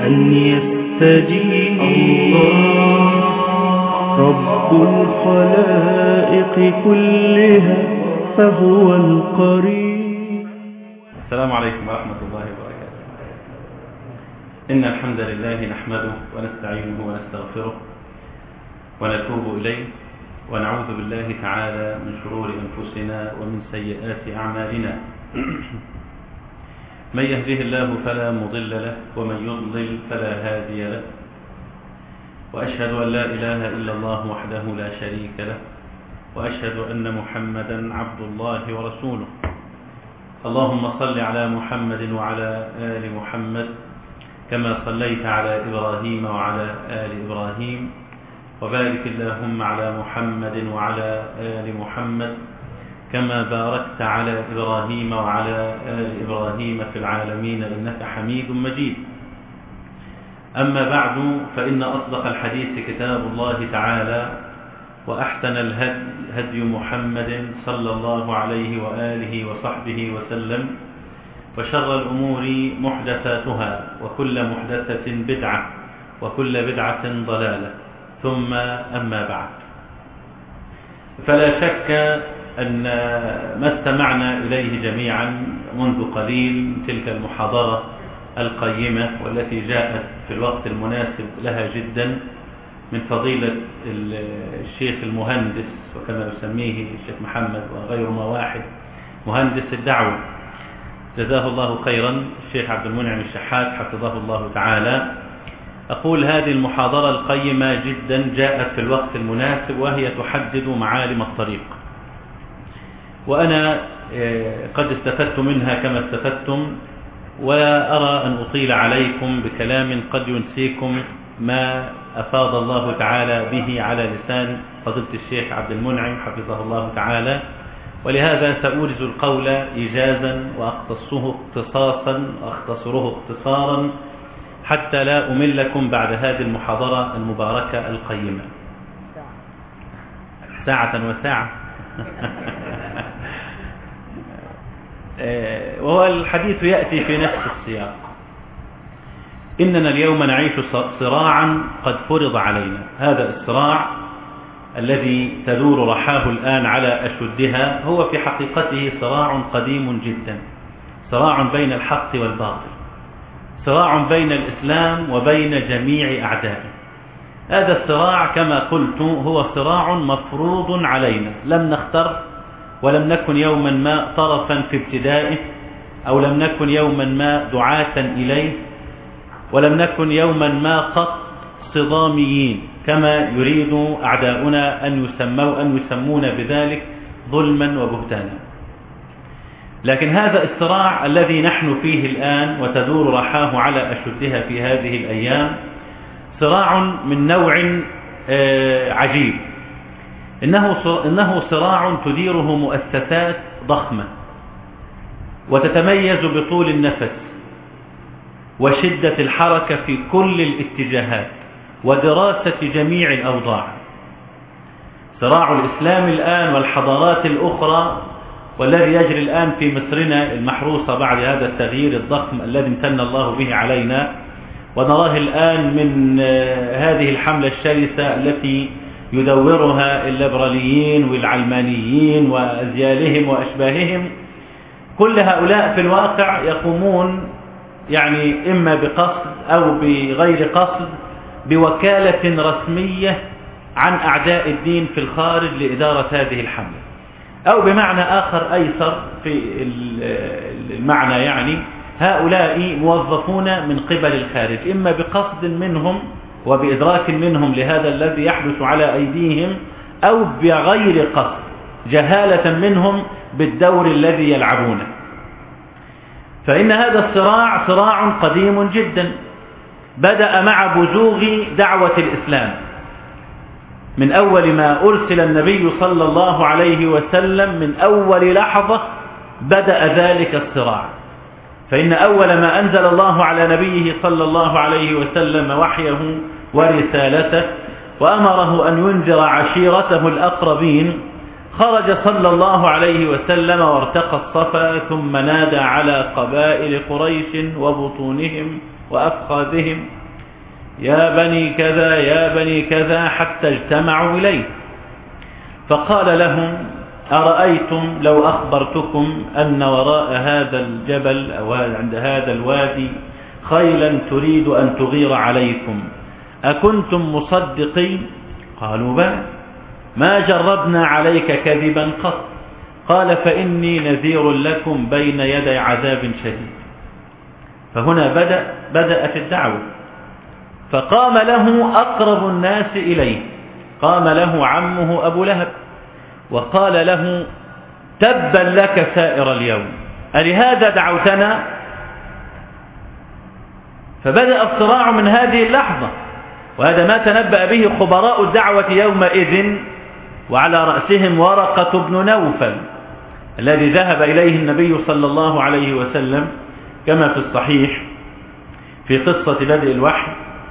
أن يستجيب رب الخلائق كلها فهو القريب السلام عليكم ورحمة الله وبركاته إن الحمد لله نحمده ونستعينه ونستغفره ونتوب إليه ونعوذ بالله تعالى من شرور أنفسنا ومن سيئات أعمالنا من يهده الله فلا مضل له ومن يضلل فلا هادي له وأشهد أن لا إله إلا الله وحده لا شريك له وأشهد أن محمدا عبد الله ورسوله اللهم صل على محمد وعلى آل محمد كما صليت على إبراهيم وعلى آل إبراهيم وبارك اللهم على محمد وعلى آل محمد كما باركت على إبراهيم وعلى آل إبراهيم في العالمين إنك حميد مجيد أما بعد فإن أصدق الحديث كتاب الله تعالى وأحسن الهدي هدي محمد صلى الله عليه وآله وصحبه وسلم وشر الأمور محدثاتها وكل محدثة بدعة وكل بدعة ضلالة ثم أما بعد فلا شك أن ما استمعنا إليه جميعا منذ قليل تلك المحاضرة القيمة والتي جاءت في الوقت المناسب لها جدا من فضيلة الشيخ المهندس وكما يسميه الشيخ محمد وغير ما واحد مهندس الدعوة جزاه الله خيرا الشيخ عبد المنعم الشحات حفظه الله تعالى أقول هذه المحاضرة القيمة جدا جاءت في الوقت المناسب وهي تحدد معالم الطريق وأنا قد استفدت منها كما استفدتم ولا أرى أن أطيل عليكم بكلام قد ينسيكم ما أفاض الله تعالى به على لسان فضيلة الشيخ عبد المنعم حفظه الله تعالى ولهذا سأورز القول إيجازا وأختصه اختصاصا وأختصره اختصارا حتى لا أملكم بعد هذه المحاضرة المباركة القيمة ساعة وساعة وهو الحديث يأتي في نفس السياق إننا اليوم نعيش صراعا قد فرض علينا هذا الصراع الذي تدور رحاه الآن على أشدها هو في حقيقته صراع قديم جدا صراع بين الحق والباطل صراع بين الإسلام وبين جميع أعدائه هذا الصراع كما قلت هو صراع مفروض علينا لم نختر ولم نكن يوما ما طرفا في ابتدائه أو لم نكن يوما ما دعاة إليه ولم نكن يوما ما قط صداميين كما يريد أعداؤنا أن يسموا أن يسمون بذلك ظلما وبهتانا لكن هذا الصراع الذي نحن فيه الآن وتدور رحاه على أشدها في هذه الأيام صراع من نوع عجيب إنه إنه صراع تديره مؤسسات ضخمة وتتميز بطول النفس وشدة الحركة في كل الاتجاهات ودراسة جميع الأوضاع صراع الإسلام الآن والحضارات الأخرى والذي يجري الآن في مصرنا المحروسة بعد هذا التغيير الضخم الذي امتن الله به علينا ونراه الآن من هذه الحملة الشرسة التي يدورها الليبراليين والعلمانيين وأزيالهم وأشباههم كل هؤلاء في الواقع يقومون يعني إما بقصد أو بغير قصد بوكالة رسمية عن أعداء الدين في الخارج لإدارة هذه الحملة أو بمعنى آخر أيسر في المعنى يعني هؤلاء موظفون من قبل الخارج إما بقصد منهم وبإدراك منهم لهذا الذي يحدث على أيديهم أو بغير قصد جهالة منهم بالدور الذي يلعبونه فإن هذا الصراع صراع قديم جدا بدأ مع بزوغ دعوة الإسلام من أول ما أرسل النبي صلى الله عليه وسلم من أول لحظة بدأ ذلك الصراع فإن أول ما أنزل الله على نبيه صلى الله عليه وسلم وحيه ورسالته وأمره أن ينذر عشيرته الأقربين خرج صلى الله عليه وسلم وارتقى الصفا ثم نادى على قبائل قريش وبطونهم وأفخاذهم يا بني كذا يا بني كذا حتى اجتمعوا إليه فقال لهم أرأيتم لو أخبرتكم أن وراء هذا الجبل أو عند هذا الوادي خيلا تريد أن تغير عليكم أكنتم مصدقين قالوا بلى ما جربنا عليك كذبا قط قال فإني نذير لكم بين يدي عذاب شديد فهنا بدأ بدأت الدعوة فقام له أقرب الناس إليه قام له عمه أبو لهب وقال له تبا لك سائر اليوم ألهذا دعوتنا فبدأ الصراع من هذه اللحظة وهذا ما تنبأ به خبراء الدعوة يومئذ وعلى رأسهم ورقة بن نوفل الذي ذهب إليه النبي صلى الله عليه وسلم كما في الصحيح في قصة بدء الوحي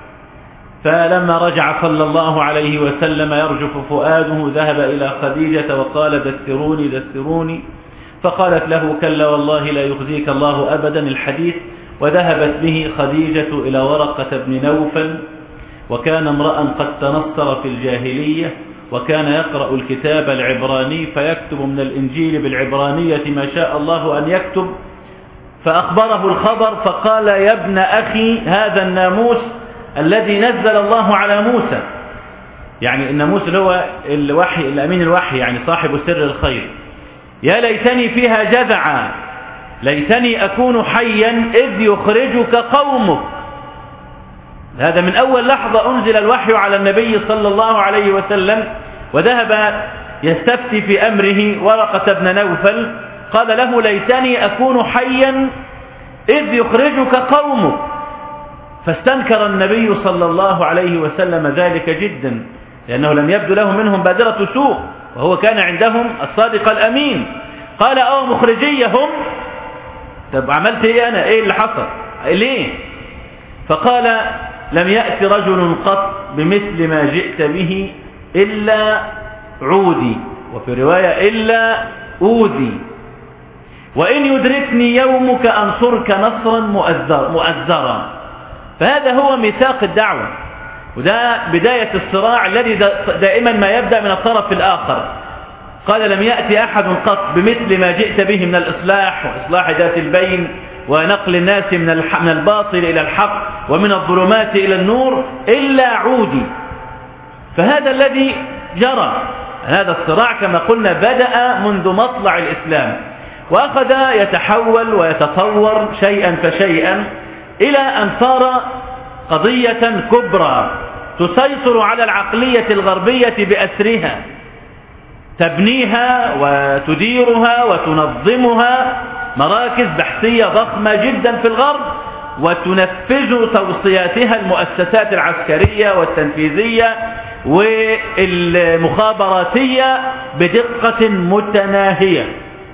فلما رجع صلى الله عليه وسلم يرجف فؤاده ذهب إلى خديجة وقال دثروني دثروني فقالت له كلا والله لا يخزيك الله أبدا الحديث وذهبت به خديجة إلى ورقة بن نوفل وكان امرأ قد تنصر في الجاهلية وكان يقرأ الكتاب العبراني فيكتب من الإنجيل بالعبرانية ما شاء الله أن يكتب فأخبره الخبر فقال يا ابن أخي هذا الناموس الذي نزل الله على موسى يعني الناموس اللي هو الوحي الأمين الوحي يعني صاحب سر الخير يا ليتني فيها جذعا ليتني أكون حيا إذ يخرجك قومك هذا من أول لحظة أنزل الوحي على النبي صلى الله عليه وسلم وذهب يستفتي في أمره ورقة بن نوفل قال له ليتني أكون حيا إذ يخرجك قومك فاستنكر النبي صلى الله عليه وسلم ذلك جدا لأنه لم يبدو له منهم بادرة سوء وهو كان عندهم الصادق الأمين قال أو مخرجيهم طب عملت ايه أنا ايه اللي حصل ليه فقال لم يأتي رجل قط بمثل ما جئت به إلا عودي وفي رواية إلا أوذي وإن يدركني يومك أنصرك نصرا مؤذر مؤذرا فهذا هو ميثاق الدعوة وده بداية الصراع الذي دائما ما يبدأ من الطرف الآخر قال لم يأتي أحد قط بمثل ما جئت به من الإصلاح وإصلاح ذات البين ونقل الناس من من الباطل إلى الحق ومن الظلمات إلى النور إلا عودي فهذا الذي جرى هذا الصراع كما قلنا بدأ منذ مطلع الإسلام وأخذ يتحول ويتطور شيئا فشيئا إلى أن صار قضية كبرى تسيطر على العقلية الغربية بأسرها تبنيها وتديرها وتنظمها مراكز بحثية ضخمة جدا في الغرب وتنفذ توصياتها المؤسسات العسكرية والتنفيذية والمخابراتية بدقة متناهية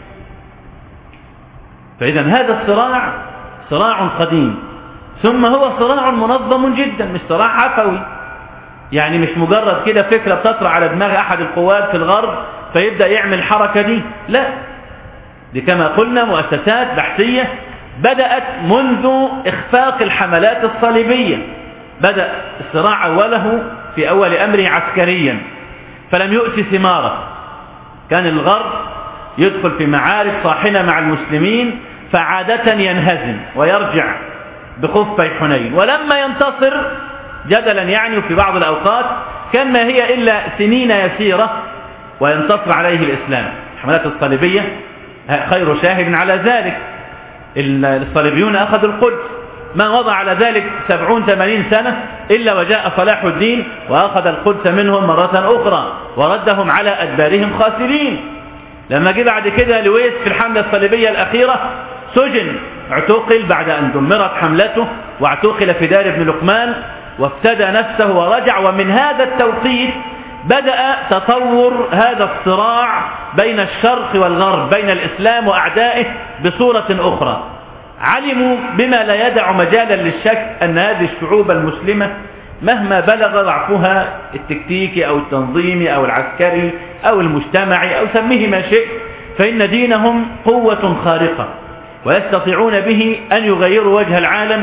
فإذا هذا الصراع صراع قديم ثم هو صراع منظم جدا مش صراع عفوي يعني مش مجرد كده فكرة بتطرح على دماغ أحد القوات في الغرب فيبدأ يعمل الحركة دي لا دي كما قلنا مؤسسات بحثية بدأت منذ إخفاق الحملات الصليبية بدأ الصراع أوله في أول أمره عسكريا فلم يؤتي ثماره كان الغرب يدخل في معارك طاحنة مع المسلمين فعادة ينهزم ويرجع بخفي حنين ولما ينتصر جدلا يعني في بعض الأوقات كان ما هي إلا سنين يسيرة وينتصر عليه الإسلام الحملات الصليبية خير شاهد على ذلك الصليبيون أخذوا القدس ما وضع على ذلك سبعون ثمانين سنة إلا وجاء صلاح الدين وأخذ القدس منهم مرة أخرى وردهم على أدبارهم خاسرين لما جه بعد كده لويس في الحملة الصليبية الأخيرة سجن اعتقل بعد أن دمرت حملته واعتقل في دار ابن لقمان وافتدى نفسه ورجع ومن هذا التوقيت بدأ تطور هذا الصراع بين الشرق والغرب بين الإسلام وأعدائه بصورة أخرى علموا بما لا يدع مجالا للشك أن هذه الشعوب المسلمة مهما بلغ ضعفها التكتيكي أو التنظيمي أو العسكري أو المجتمعي أو سميه ما شئت فإن دينهم قوة خارقة ويستطيعون به أن يغيروا وجه العالم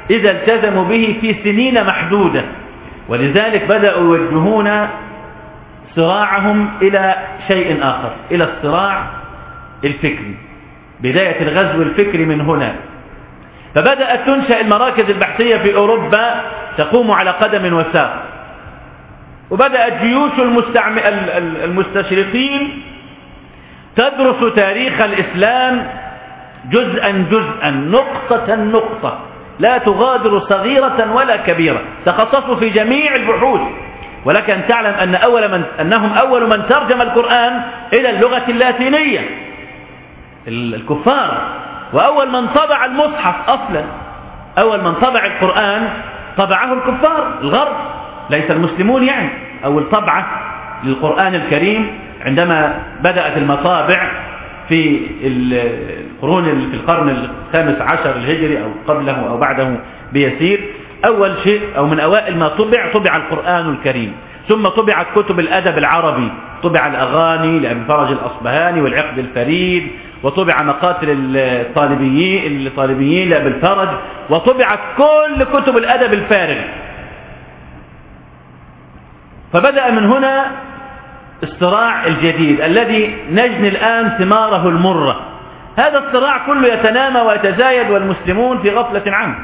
إذا التزموا به في سنين محدودة ولذلك بدأوا يوجهون صراعهم إلى شيء آخر إلى الصراع الفكري بداية الغزو الفكري من هنا فبدأت تنشأ المراكز البحثية في أوروبا تقوم على قدم وساق وبدأت جيوش المستعم... المستشرقين تدرس تاريخ الإسلام جزءا جزءا نقطة نقطة لا تغادر صغيرة ولا كبيرة تخصصوا في جميع البحوث ولك أن تعلم أن أول من أنهم أول من ترجم القرآن إلى اللغة اللاتينية الكفار وأول من طبع المصحف أصلا أول من طبع القرآن طبعه الكفار الغرب ليس المسلمون يعني أول طبعة للقرآن الكريم عندما بدأت المطابع في القرون في القرن الخامس عشر الهجري أو قبله أو بعده بيسير أول شيء أو من أوائل ما طبع طبع القرآن الكريم ثم طبعت كتب الأدب العربي طبع الأغاني لأبي فرج الأصبهاني والعقد الفريد وطبع مقاتل الطالبيين الطالبيين لأبي الفرج وطبعت كل كتب الأدب الفارغ فبدأ من هنا الصراع الجديد الذي نجني الآن ثماره المرة هذا الصراع كله يتنامى ويتزايد والمسلمون في غفلة عنه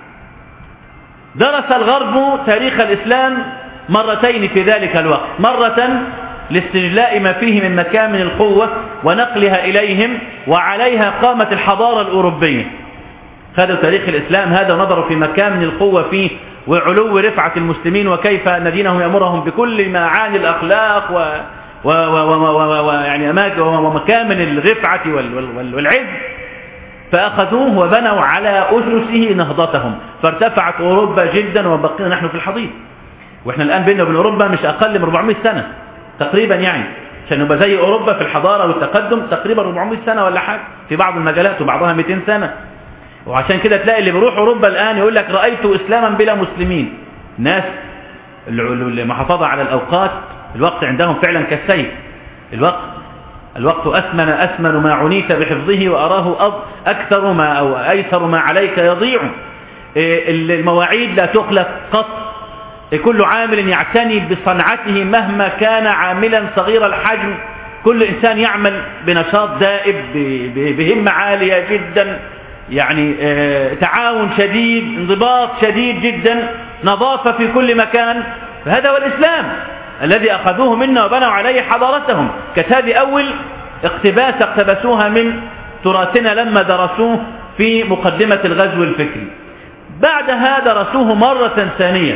درس الغرب تاريخ الإسلام مرتين في ذلك الوقت مرة لاستجلاء ما فيه من مكامن القوة ونقلها إليهم وعليها قامت الحضارة الأوروبية خذوا تاريخ الإسلام هذا ونظروا في مكامن القوة فيه وعلو رفعة المسلمين وكيف أن دينهم يأمرهم بكل معاني الأخلاق و و و و و يعني أماكن ومكامن الرفعة والعز فأخذوه وبنوا على أسسه نهضتهم فارتفعت أوروبا جدا وبقينا نحن في الحضيض وإحنا الآن بيننا وبين أوروبا مش أقل من 400 سنة تقريبا يعني عشان نبقى زي أوروبا في الحضارة والتقدم تقريبا 400 سنة ولا حاجة في بعض المجالات وبعضها 200 سنة وعشان كده تلاقي اللي بيروح أوروبا الآن يقول لك رأيت إسلاما بلا مسلمين ناس المحافظة على الأوقات الوقت عندهم فعلا كالسيف الوقت الوقت أثمن أثمن ما عنيت بحفظه وأراه أكثر ما أو أيسر ما عليك يضيع المواعيد لا تخلف قط كل عامل يعتني بصنعته مهما كان عاملا صغير الحجم كل إنسان يعمل بنشاط دائب بهمة عالية جدا يعني تعاون شديد انضباط شديد جدا نظافة في كل مكان فهذا هو الإسلام الذي أخذوه منا وبنوا عليه حضارتهم كانت هذه أول اقتباس اقتبسوها من تراثنا لما درسوه في مقدمة الغزو الفكري بعدها درسوه مرة ثانية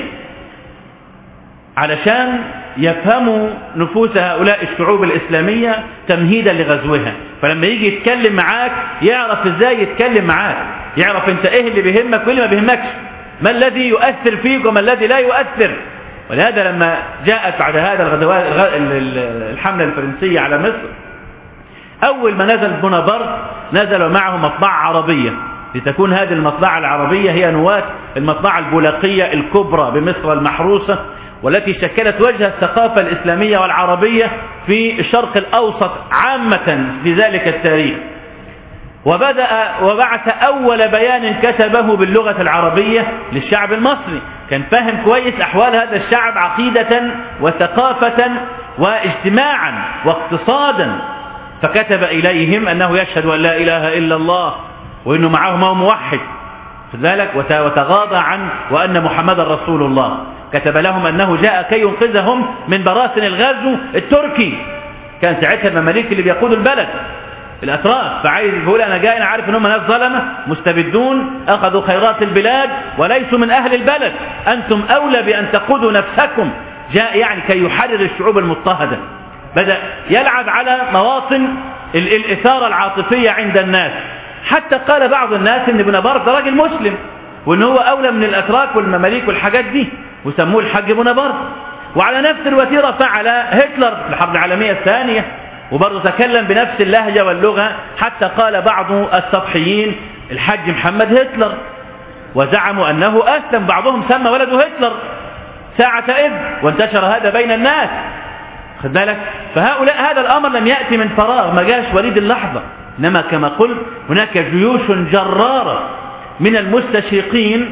علشان يفهموا نفوس هؤلاء الشعوب الإسلامية تمهيدا لغزوها فلما يجي يتكلم معاك يعرف ازاي يتكلم معاك يعرف انت ايه اللي بيهمك وايه اللي ما بيهمكش ما الذي يؤثر فيك وما الذي لا يؤثر ولهذا لما جاءت بعد هذا الغزوات الحملة الفرنسية على مصر أول ما نزل بونابرت نزل معه مطبعة عربية لتكون هذه المطبعة العربية هي نواة المطبعة البولقية الكبرى بمصر المحروسة والتي شكلت وجه الثقافة الإسلامية والعربية في الشرق الأوسط عامة في ذلك التاريخ وبدأ وبعث أول بيان كتبه باللغة العربية للشعب المصري كان فاهم كويس أحوال هذا الشعب عقيدة وثقافة واجتماعا واقتصادا فكتب إليهم أنه يشهد أن لا إله إلا الله وأنه معهم هو موحد في ذلك وتغاضى عن وأن محمد رسول الله كتب لهم أنه جاء كي ينقذهم من براسن الغزو التركي كان ساعتها المماليك اللي بيقودوا البلد الأتراك فعايز يقول أنا جاي أنا عارف إن هم ناس ظلمة مستبدون أخذوا خيرات البلاد وليسوا من أهل البلد أنتم أولى بأن تقودوا نفسكم جاء يعني كي يحرر الشعوب المضطهدة بدأ يلعب على مواطن الإثارة العاطفية عند الناس حتى قال بعض الناس إن بونابرت ده راجل مسلم وإن هو أولى من الأتراك والمماليك والحاجات دي وسموه الحاج بونابرت وعلى نفس الوتيرة فعل هتلر في الحرب العالمية الثانية وبرضه تكلم بنفس اللهجة واللغة حتى قال بعض السطحيين الحاج محمد هتلر وزعموا أنه أسلم بعضهم سمى ولده هتلر ساعة إذ وانتشر هذا بين الناس خد بالك فهؤلاء هذا الأمر لم يأتي من فراغ ما جاش وليد اللحظة إنما كما قلت هناك جيوش جرارة من المستشرقين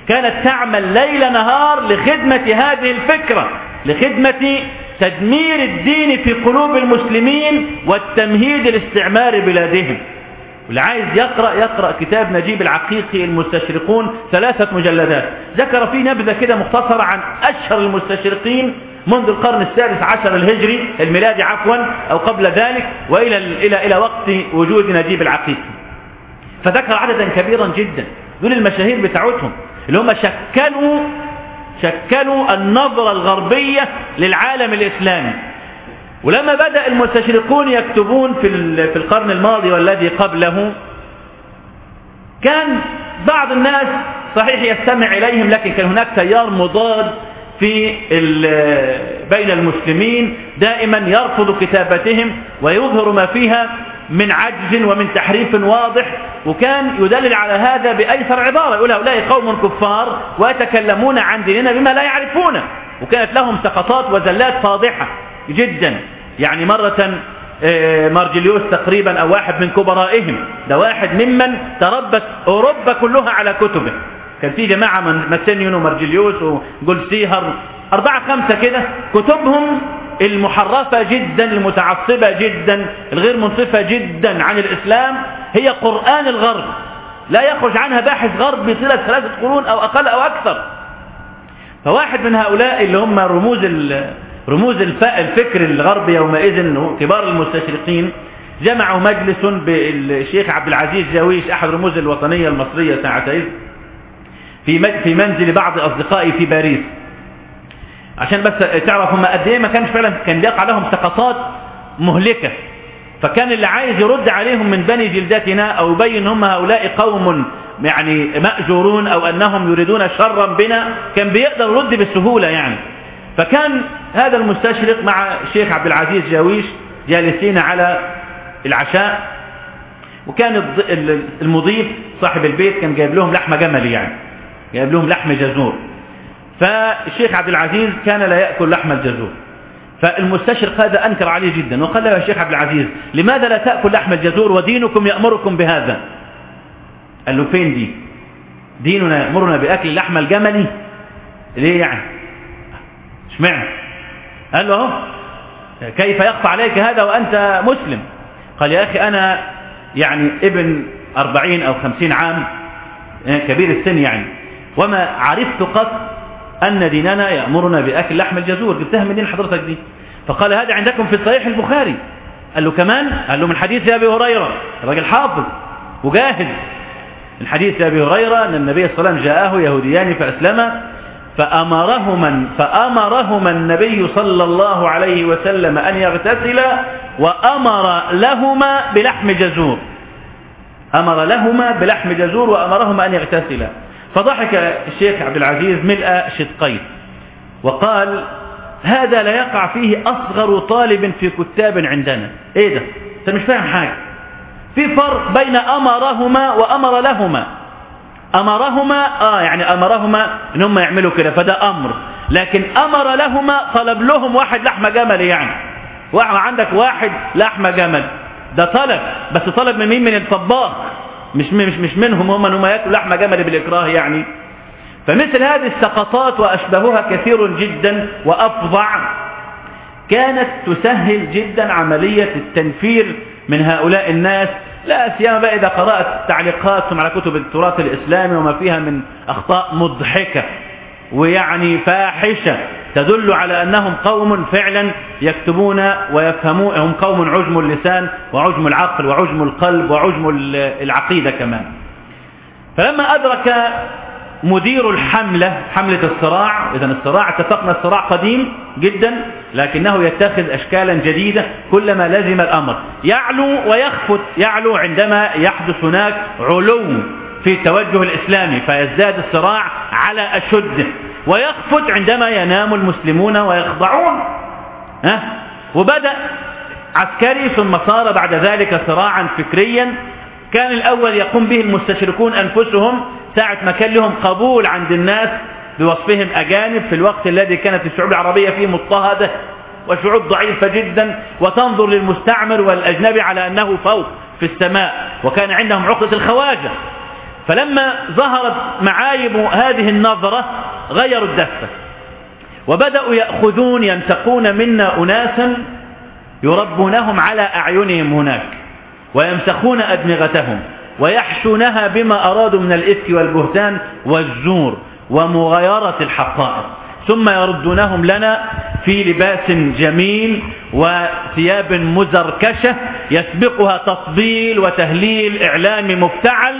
كانت تعمل ليل نهار لخدمة هذه الفكرة لخدمة تدمير الدين في قلوب المسلمين والتمهيد لاستعمار بلادهم واللي عايز يقرأ يقرأ كتاب نجيب العقيقي المستشرقون ثلاثة مجلدات ذكر فيه نبذة كده مختصرة عن أشهر المستشرقين منذ القرن السادس عشر الهجري الميلادي عفوا أو قبل ذلك وإلى إلى إلى وقت وجود نجيب العقيقي فذكر عددا كبيرا جدا دول المشاهير بتاعتهم اللي هم شكلوا شكلوا النظرة الغربية للعالم الإسلامي ولما بدأ المستشرقون يكتبون في في القرن الماضي والذي قبله كان بعض الناس صحيح يستمع إليهم لكن كان هناك تيار مضاد في بين المسلمين دائما يرفض كتابتهم ويظهر ما فيها من عجز ومن تحريف واضح وكان يدلل على هذا بأيسر عبارة يقول هؤلاء قوم كفار ويتكلمون عن ديننا بما لا يعرفونه وكانت لهم سقطات وزلات فاضحة جدا يعني مرة مارجليوس تقريبا أو واحد من كبرائهم ده واحد ممن تربت أوروبا كلها على كتبه كان في جماعة من ماسينيون ومارجليوس وجولسيهر أربعة خمسة كده كتبهم المحرفة جدا المتعصبة جدا الغير منصفة جدا عن الإسلام هي قرآن الغرب لا يخرج عنها باحث غربي طيلة ثلاثة قرون أو أقل أو أكثر فواحد من هؤلاء اللي هم رموز رموز الفكر الغربي يومئذ كبار المستشرقين جمعوا مجلس بالشيخ عبد العزيز جاويش أحد رموز الوطنية المصرية ساعتئذ في في منزل بعض أصدقائي في باريس عشان بس تعرف هم قد ايه ما كانش فعلا كان بيقع لهم سقطات مهلكة فكان اللي عايز يرد عليهم من بني جلدتنا او يبين هم هؤلاء قوم يعني مأجورون او انهم يريدون شرا بنا كان بيقدر يرد بسهولة يعني فكان هذا المستشرق مع الشيخ عبد العزيز جاويش جالسين على العشاء وكان المضيف صاحب البيت كان جايب لهم لحمة جمل يعني جايب لهم لحم جزور فالشيخ عبد العزيز كان لا يأكل لحم الجزور فالمستشرق هذا أنكر عليه جدا وقال له يا شيخ عبد العزيز لماذا لا تأكل لحم الجزور ودينكم يأمركم بهذا قال له فين دي ديننا يأمرنا بأكل لحم الجمل ليه يعني اشمعنى قال له اهو كيف يخفى عليك هذا وأنت مسلم قال يا أخي أنا يعني ابن أربعين أو خمسين عام كبير السن يعني وما عرفت قط أن ديننا يأمرنا بأكل لحم الجزور جبتها من دين حضرتك دي فقال هذا عندكم في صحيح البخاري قال له كمان قال له من حديث أبي هريرة الراجل حافظ وجاهد من حديث أبي هريرة أن النبي صلى الله عليه وسلم جاءه يهوديان فأسلما فأمرهما فأمرهما النبي صلى الله عليه وسلم أن يغتسلا وأمر لهما بلحم جزور أمر لهما بلحم جزور وأمرهما أن يغتسلا فضحك الشيخ عبد العزيز ملء شدقين وقال هذا لا يقع فيه أصغر طالب في كتاب عندنا ايه ده انت مش فاهم حاجة في فرق بين أمرهما وأمر لهما أمرهما آه يعني أمرهما إن هم يعملوا كده فده أمر لكن أمر لهما طلب لهم واحد لحمة جمل يعني عندك واحد لحمة جمل ده طلب بس طلب من مين من الطباخ مش مش مش منهم هم ان هم ياكلوا لحمه جمل بالاكراه يعني فمثل هذه السقطات واشباهها كثير جدا وافظع كانت تسهل جدا عمليه التنفير من هؤلاء الناس لا سيما بقى اذا قرات تعليقاتهم على كتب التراث الاسلامي وما فيها من اخطاء مضحكه ويعني فاحشه تدل على أنهم قوم فعلا يكتبون ويفهمون هم قوم عجم اللسان وعجم العقل وعجم القلب وعجم العقيدة كمان فلما أدرك مدير الحملة حملة الصراع إذا الصراع اتفقنا الصراع قديم جدا لكنه يتخذ أشكالا جديدة كلما لزم الأمر يعلو ويخفت يعلو عندما يحدث هناك علو في التوجه الإسلامي فيزداد الصراع على أشده ويخفت عندما ينام المسلمون ويخضعون ها وبدأ عسكري ثم صار بعد ذلك صراعا فكريا كان الأول يقوم به المستشركون أنفسهم ساعة ما كان لهم قبول عند الناس بوصفهم أجانب في الوقت الذي كانت الشعوب العربية فيه مضطهدة وشعوب ضعيفة جدا وتنظر للمستعمر والأجنبي على أنه فوق في السماء وكان عندهم عقدة الخواجة فلما ظهرت معايب هذه النظرة غيروا الدفة وبدأوا يأخذون ينتقون منا أناسا يربونهم على أعينهم هناك ويمسخون أدمغتهم ويحشونها بما أرادوا من الإفك والبهتان والزور ومغايرة الحقائق ثم يردونهم لنا في لباس جميل وثياب مزركشة يسبقها تطبيل وتهليل إعلامي مفتعل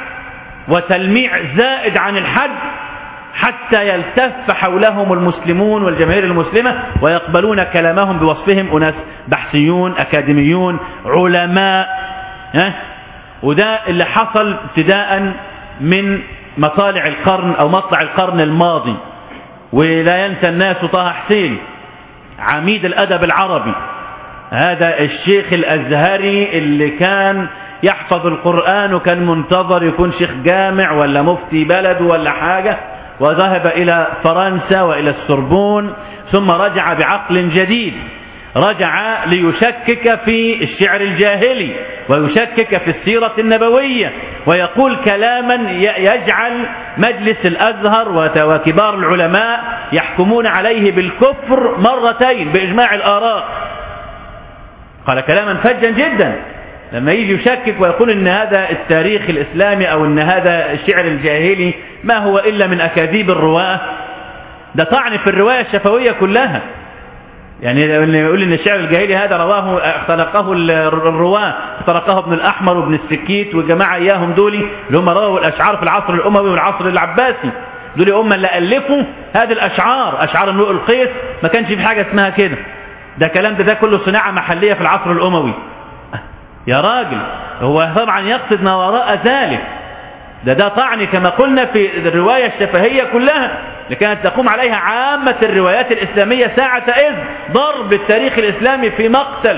وتلميع زائد عن الحد حتى يلتف حولهم المسلمون والجماهير المسلمة ويقبلون كلامهم بوصفهم أناس بحثيون أكاديميون علماء ها؟ وده اللي حصل ابتداء من مطالع القرن أو مطلع القرن الماضي ولا ينسى الناس طه حسين عميد الأدب العربي هذا الشيخ الأزهري اللي كان يحفظ القرآن وكان منتظر يكون شيخ جامع ولا مفتي بلد ولا حاجة وذهب إلى فرنسا وإلى السربون ثم رجع بعقل جديد رجع ليشكك في الشعر الجاهلي ويشكك في السيرة النبوية ويقول كلاما يجعل مجلس الأزهر وكبار العلماء يحكمون عليه بالكفر مرتين بإجماع الآراء قال كلاما فجا جدا لما يجي يشكك ويقول ان هذا التاريخ الاسلامي او ان هذا الشعر الجاهلي ما هو الا من اكاذيب الرواه ده طعن في الروايه الشفويه كلها يعني اللي يقول ان الشعر الجاهلي هذا رواه اختلقه الرواه اختلقه ابن الاحمر وابن السكيت وجماعه اياهم دول اللي هم رووا الاشعار في العصر الاموي والعصر العباسي دول هم اللي الفوا هذه الاشعار اشعار امرؤ القيس ما كانش في حاجه اسمها كده ده كلام ده, ده كله صناعه محليه في العصر الاموي يا راجل هو طبعا يقصد ما وراء ذلك ده ده طعن كما قلنا في الرواية الشفهية كلها اللي كانت تقوم عليها عامة الروايات الإسلامية ساعة إذ ضرب التاريخ الإسلامي في مقتل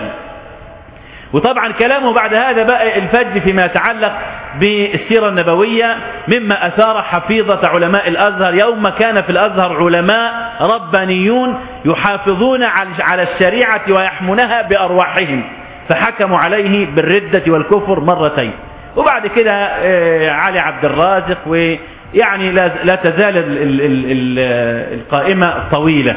وطبعا كلامه بعد هذا بقى الفج فيما يتعلق بالسيرة النبوية مما أثار حفيظة علماء الأزهر يوم كان في الأزهر علماء ربانيون يحافظون على الشريعة ويحمونها بأرواحهم فحكموا عليه بالردة والكفر مرتين وبعد كده علي عبد الرازق ويعني لا تزال ال ال ال ال القائمة طويلة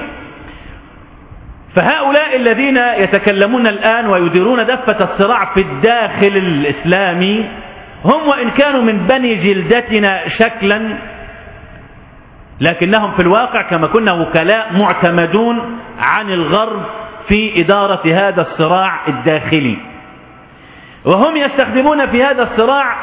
فهؤلاء الذين يتكلمون الآن ويديرون دفة الصراع في الداخل الإسلامي هم وإن كانوا من بني جلدتنا شكلا لكنهم في الواقع كما كنا وكلاء معتمدون عن الغرب في إدارة هذا الصراع الداخلي وهم يستخدمون في هذا الصراع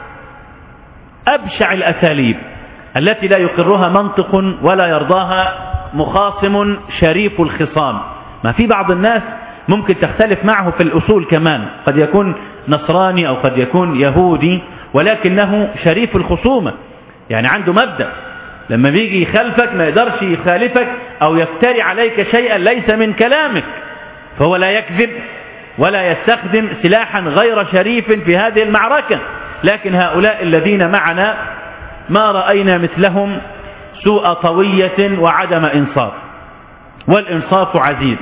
أبشع الأساليب التي لا يقرها منطق ولا يرضاها مخاصم شريف الخصام ما في بعض الناس ممكن تختلف معه في الأصول كمان قد يكون نصراني أو قد يكون يهودي ولكنه شريف الخصومة يعني عنده مبدأ لما بيجي يخالفك ما يقدرش يخالفك أو يفتري عليك شيئا ليس من كلامك فهو لا يكذب ولا يستخدم سلاحا غير شريف في هذه المعركة لكن هؤلاء الذين معنا ما رأينا مثلهم سوء طوية وعدم إنصاف والإنصاف عزيز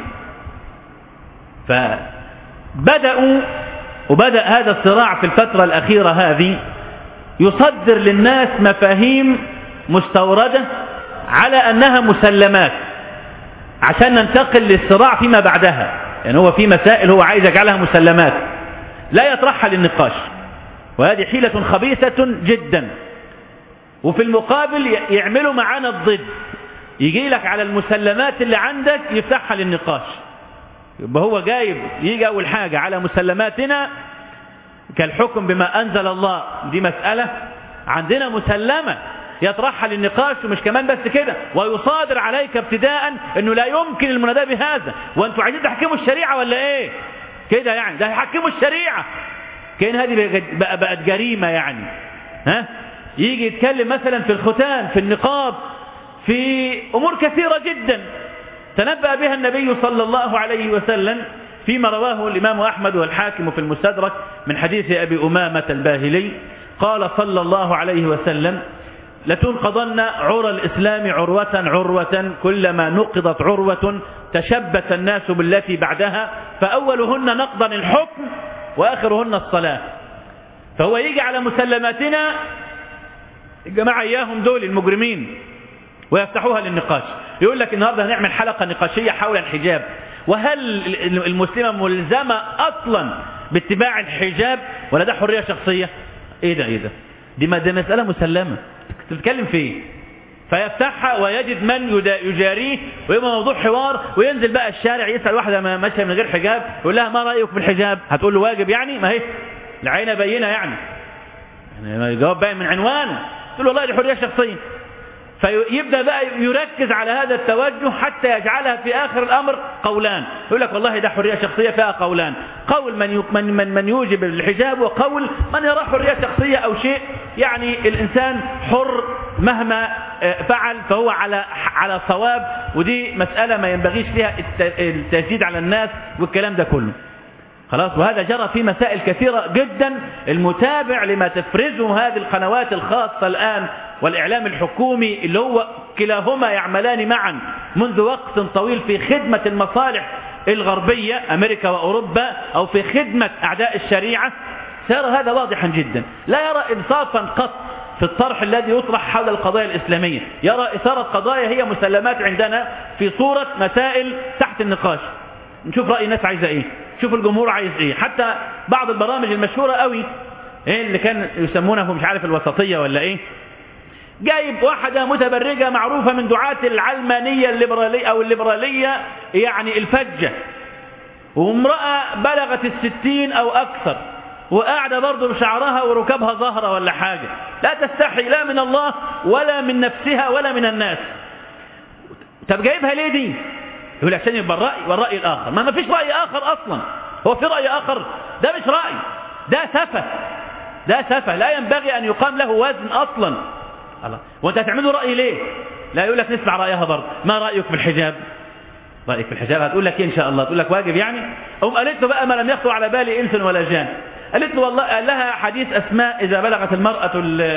فبدأوا وبدأ هذا الصراع في الفترة الأخيرة هذه يصدر للناس مفاهيم مستوردة على أنها مسلمات عشان ننتقل للصراع فيما بعدها يعني هو في مسائل هو عايز يجعلها مسلمات لا يطرحها للنقاش وهذه حيلة خبيثة جدا وفي المقابل يعملوا معانا الضد يجي لك على المسلمات اللي عندك يفتحها للنقاش يبقى هو جايب يجي أول حاجة على مسلماتنا كالحكم بما أنزل الله دي مسألة عندنا مسلمة يطرحها للنقاش ومش كمان بس كده ويصادر عليك ابتداء انه لا يمكن المناداة بهذا وانتوا عايزين تحكموا الشريعة ولا ايه كده يعني ده يحكموا الشريعة كان هذه بقت جريمة يعني ها يجي يتكلم مثلا في الختان في النقاب في امور كثيرة جدا تنبأ بها النبي صلى الله عليه وسلم فيما رواه الإمام أحمد والحاكم في المستدرك من حديث أبي أمامة الباهلي قال صلى الله عليه وسلم لتنقضن عرى الإسلام عروة عروة كلما نقضت عروة تشبث الناس بالتي بعدها فأولهن نقضا الحكم وآخرهن الصلاة فهو يجي على مسلماتنا الجماعة إياهم دول المجرمين ويفتحوها للنقاش يقول لك النهاردة هنعمل حلقة نقاشية حول الحجاب وهل المسلمة ملزمة أصلا باتباع الحجاب ولا ده حرية شخصية ايه ده ايه ده دي, ما دي مسألة مسلمة تتكلم في ايه فيفتحها ويجد من يجاريه ويبقى موضوع حوار وينزل بقى الشارع يسأل واحدة ما ماشية من غير حجاب يقول لها ما رأيك في الحجاب هتقول له واجب يعني ما هي العينة بينة يعني يعني الجواب باين من عنوانه تقول له والله دي حرية شخصية فيبدأ بقى يركز على هذا التوجه حتى يجعلها في آخر الأمر قولان يقول لك والله ده حرية شخصية فيها قولان قول من من من, من يوجب الحجاب وقول من يرى حرية شخصية أو شيء يعني الإنسان حر مهما فعل فهو على على صواب ودي مسألة ما ينبغيش فيها التشديد على الناس والكلام ده كله خلاص وهذا جرى في مسائل كثيرة جدا المتابع لما تفرزه هذه القنوات الخاصة الآن والإعلام الحكومي اللي هو كلاهما يعملان معا منذ وقت طويل في خدمة المصالح الغربية أمريكا وأوروبا أو في خدمة أعداء الشريعة سيرى هذا واضحا جدا لا يرى إنصافا قط في الطرح الذي يطرح حول القضايا الإسلامية يرى إثارة قضايا هي مسلمات عندنا في صورة مسائل تحت النقاش نشوف رأي الناس عايزة إيه شوف الجمهور عايز إيه حتى بعض البرامج المشهورة قوي إيه اللي كان يسمونه مش عارف الوسطية ولا إيه جايب واحدة متبرجة معروفة من دعاة العلمانية الليبرالية أو الليبرالية يعني الفجة وامرأة بلغت الستين أو أكثر وقاعدة برضه بشعرها وركبها ظهرة ولا حاجة لا تستحي لا من الله ولا من نفسها ولا من الناس طب جايبها ليه دي يقول عشان يبقى الرأي والرأي الآخر ما ما فيش رأي آخر أصلا هو في رأي آخر ده مش رأي ده سفه ده سفه لا ينبغي أن يقام له وزن أصلا الله وانت هتعمله رأي ليه لا يقول لك نسمع رأيها برضه ما رأيك في الحجاب رأيك في الحجاب هتقول لك إيه إن شاء الله تقول لك واجب يعني أم قالت له بقى ما لم يخطر على بالي إنس ولا جان قالت له والله قال لها حديث أسماء إذا بلغت المرأة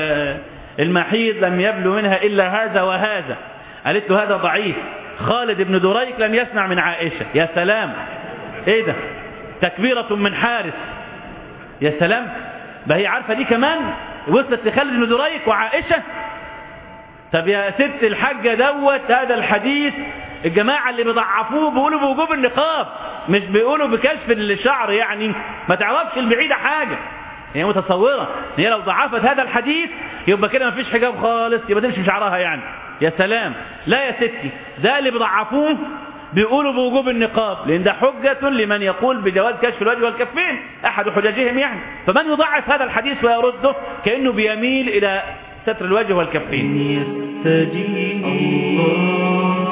المحيض لم يبلو منها إلا هذا وهذا قالت له هذا ضعيف خالد بن دريك لم يسمع من عائشة يا سلام ايه ده تكبيرة من حارس يا سلام ده هي عارفة دي كمان وصلت لخالد بن دريك وعائشة طب يا ست الحاجة دوت هذا الحديث الجماعة اللي بيضعفوه بيقولوا بوجوب النقاب مش بيقولوا بكشف الشعر يعني ما تعرفش البعيدة حاجة هي متصورة هي لو ضعفت هذا الحديث يبقى كده ما فيش حجاب خالص يبقى تمشي بشعرها يعني يا سلام لا يا ستي ده اللي بيضعفوه بيقولوا بوجوب النقاب لان ده حجة لمن يقول بجواز كشف الوجه والكفين احد حججهم يعني فمن يضعف هذا الحديث ويرده كأنه بيميل الى ستر الوجه والكفين يستجيب الله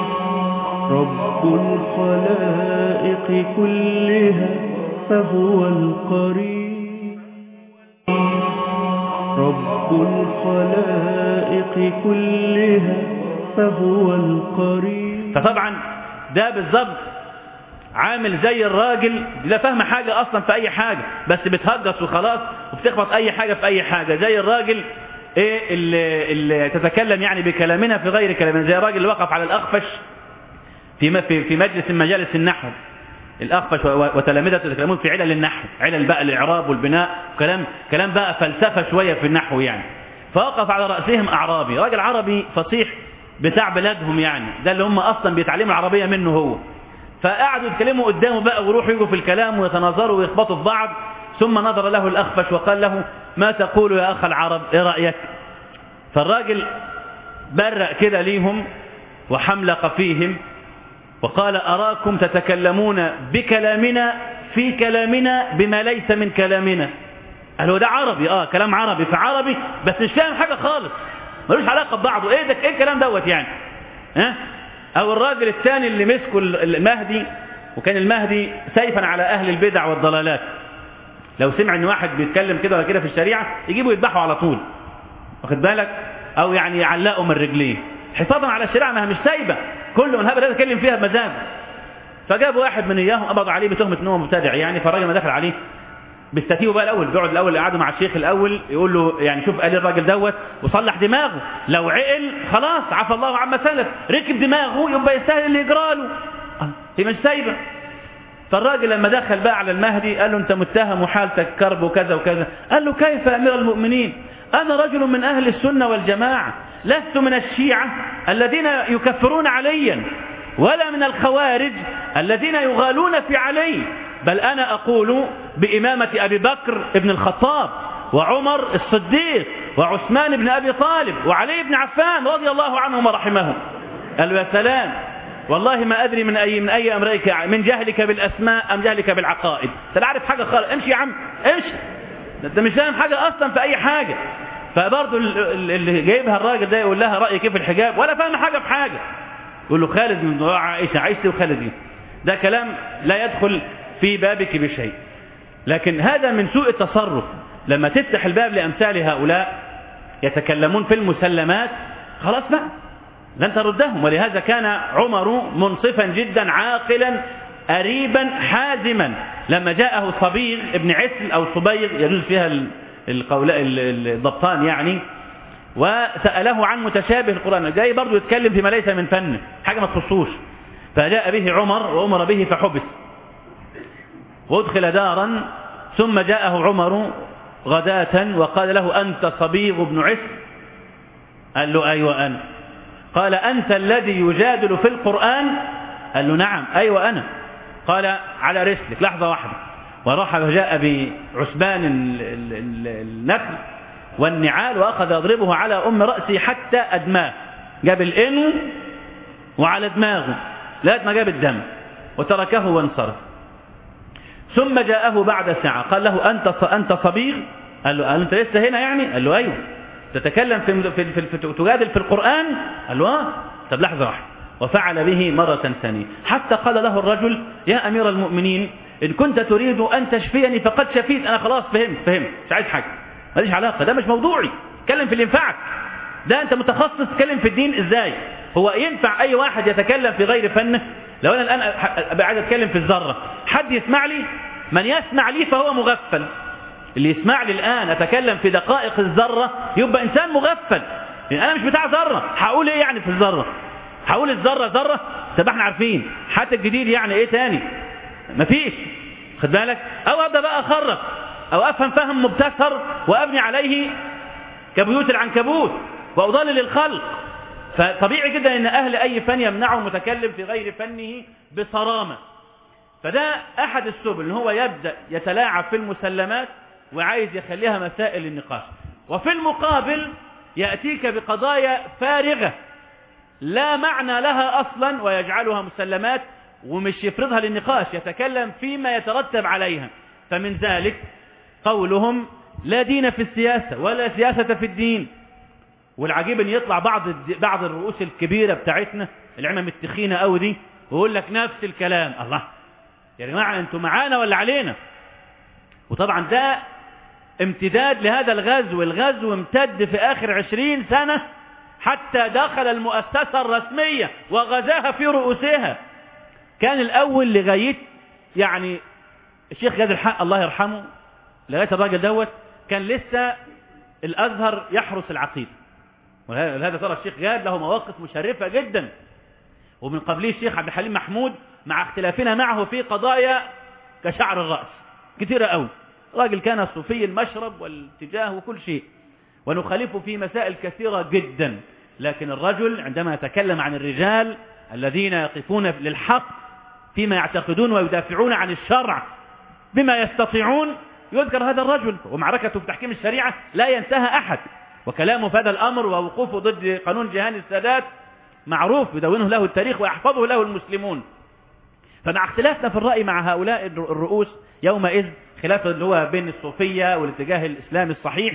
رب الخلائق كلها فهو القريب رب الخلائق كلها فهو القريب فطبعا ده بالظبط عامل زي الراجل لا فاهمه حاجة أصلا في أي حاجة بس بتهجس وخلاص وبتخبط أي حاجة في أي حاجة زي الراجل إيه اللي, اللي تتكلم يعني بكلامنا في غير كلامنا زي الراجل اللي وقف على الأخفش في في في مجلس من مجالس النحو الأخفش وتلامذته يتكلمون في علل النحو علل بقى الإعراب والبناء كلام كلام بقى فلسفة شوية في النحو يعني فوقف على رأسهم أعرابي راجل عربي فصيح بتاع بلادهم يعني ده اللي هم أصلا بيتعلموا العربية منه هو فقعدوا يتكلموا قدامه بقى ويروحوا يجوا في الكلام ويتناظروا ويخبطوا في بعض ثم نظر له الأخفش وقال له ما تقول يا أخ العرب إيه رأيك فالراجل برق كده ليهم وحملق فيهم وقال أراكم تتكلمون بكلامنا في كلامنا بما ليس من كلامنا قال هو ده عربي اه كلام عربي فعربي بس مش فاهم حاجة خالص ملوش علاقة ببعضه ايه ده ايه الكلام دوت يعني ها او الراجل الثاني اللي مسكه المهدي وكان المهدي سيفا على اهل البدع والضلالات لو سمع ان واحد بيتكلم كده ولا كده في الشريعة يجيبه يذبحه على طول واخد بالك او يعني يعلقه من رجليه حفاظا على الشريعة ما هي مش سايبة كل من هذا يتكلم فيها بمزاج فجاب واحد من اياهم قبض عليه بتهمة ان هو مبتدع يعني فالراجل ما دخل عليه بيستتيبه بقى الاول بيقعد الاول قعدوا مع الشيخ الاول يقول له يعني شوف قال الراجل دوت وصلح دماغه لو عقل خلاص عفى الله عما سلف ركب دماغه يبقى يستاهل اللي يجرى له هي مش سايبه فالراجل لما دخل بقى على المهدي قال له انت متهم وحالتك كرب وكذا وكذا قال له كيف يا امير المؤمنين أنا رجل من أهل السنة والجماعة لست من الشيعة الذين يكفرون عليا ولا من الخوارج الذين يغالون في علي بل أنا أقول بإمامة أبي بكر ابن الخطاب وعمر الصديق وعثمان بن أبي طالب وعلي بن عفان رضي الله عنهم ورحمهم قالوا يا سلام والله ما أدري من أي من أي أمريك من جهلك بالأسماء أم جهلك بالعقائد أنت لا عارف حاجة خالص امشي يا عم امشي أنت مش فاهم حاجة أصلا في أي حاجة فبرضه اللي جايبها الراجل ده يقول لها رأيك كيف الحجاب ولا فاهم حاجة في حاجة يقول له خالد من دعاء عائشة عائشة وخالد ده كلام لا يدخل في بابك بشيء لكن هذا من سوء التصرف لما تفتح الباب لأمثال هؤلاء يتكلمون في المسلمات خلاص بقى لن تردهم ولهذا كان عمر منصفا جدا عاقلا أريبا حازما لما جاءه صبيغ ابن عسل أو صبيغ يجوز فيها القول الضبطان يعني وسأله عن متشابه القرآن جاي برضه يتكلم فيما ليس من فنه حاجة ما تخصوش فجاء به عمر وأمر به فحبس وادخل دارا ثم جاءه عمر غداة وقال له أنت صبيغ بن عس قال له أيوة أنا قال أنت الذي يجادل في القرآن قال له نعم أيوة أنا قال على رسلك لحظة واحدة وراح وجاء بعسبان النخل والنعال وأخذ يضربه على أم رأسه حتى أدماه جاب الإنو وعلى دماغه لغايه ما جاب الدم وتركه وانصرف ثم جاءه بعد ساعة قال له أنت أنت صبيغ قال له أنت لسه هنا يعني قال له أيوه تتكلم في, في, في, في تجادل في القرآن قال له آه طب لحظة واحدة وفعل به مرة ثانية حتى قال له الرجل يا أمير المؤمنين إن كنت تريد أن تشفيني فقد شفيت أنا خلاص فهمت فهمت مش عايز حاجة ماليش علاقة ده مش موضوعي اتكلم في اللي ينفعك ده أنت متخصص تتكلم في الدين إزاي هو ينفع أي واحد يتكلم في غير فنه لو أنا الآن أبقى عايز أتكلم في الذرة حد يسمع لي من يسمع لي فهو مغفل اللي يسمع لي الآن أتكلم في دقائق الذرة يبقى إنسان مغفل يعني أنا مش بتاع ذرة هقول إيه يعني في الذرة هقول الذرة ذرة طب احنا عارفين حتى الجديد يعني إيه تاني مفيش خد بالك أو أبدأ بقى أخرق أو أفهم فهم مبتسر وأبني عليه كبيوت العنكبوت وأضلل الخلق فطبيعي جدا ان اهل اي فن يمنعوا المتكلم في غير فنه بصرامة فده احد السبل ان هو يبدأ يتلاعب في المسلمات وعايز يخليها مسائل النقاش وفي المقابل يأتيك بقضايا فارغة لا معنى لها اصلا ويجعلها مسلمات ومش يفرضها للنقاش يتكلم فيما يترتب عليها فمن ذلك قولهم لا دين في السياسة ولا سياسة في الدين والعجيب ان يطلع بعض بعض الرؤوس الكبيره بتاعتنا العمم التخينه قوي دي ويقول لك نفس الكلام الله يا جماعه انتوا معانا ولا علينا وطبعا ده امتداد لهذا الغزو الغزو امتد في اخر عشرين سنه حتى دخل المؤسسه الرسميه وغزاها في رؤوسها كان الاول لغايه يعني الشيخ جاد الحق الله يرحمه لغايه الراجل دوت كان لسه الازهر يحرس العقيده ولهذا ترى الشيخ جاد له مواقف مشرفة جدا ومن قبله الشيخ عبد الحليم محمود مع اختلافنا معه في قضايا كشعر الرأس كثيرة قوي راجل كان صوفي المشرب والاتجاه وكل شيء ونخالفه في مسائل كثيرة جدا لكن الرجل عندما يتكلم عن الرجال الذين يقفون للحق فيما يعتقدون ويدافعون عن الشرع بما يستطيعون يذكر هذا الرجل ومعركته في تحكيم الشريعة لا ينتهى أحد وكلامه في هذا الأمر ووقوفه ضد قانون جهان السادات معروف يدونه له التاريخ ويحفظه له المسلمون فمع اختلافنا في الرأي مع هؤلاء الرؤوس يومئذ خلاف اللي هو بين الصوفية والاتجاه الإسلامي الصحيح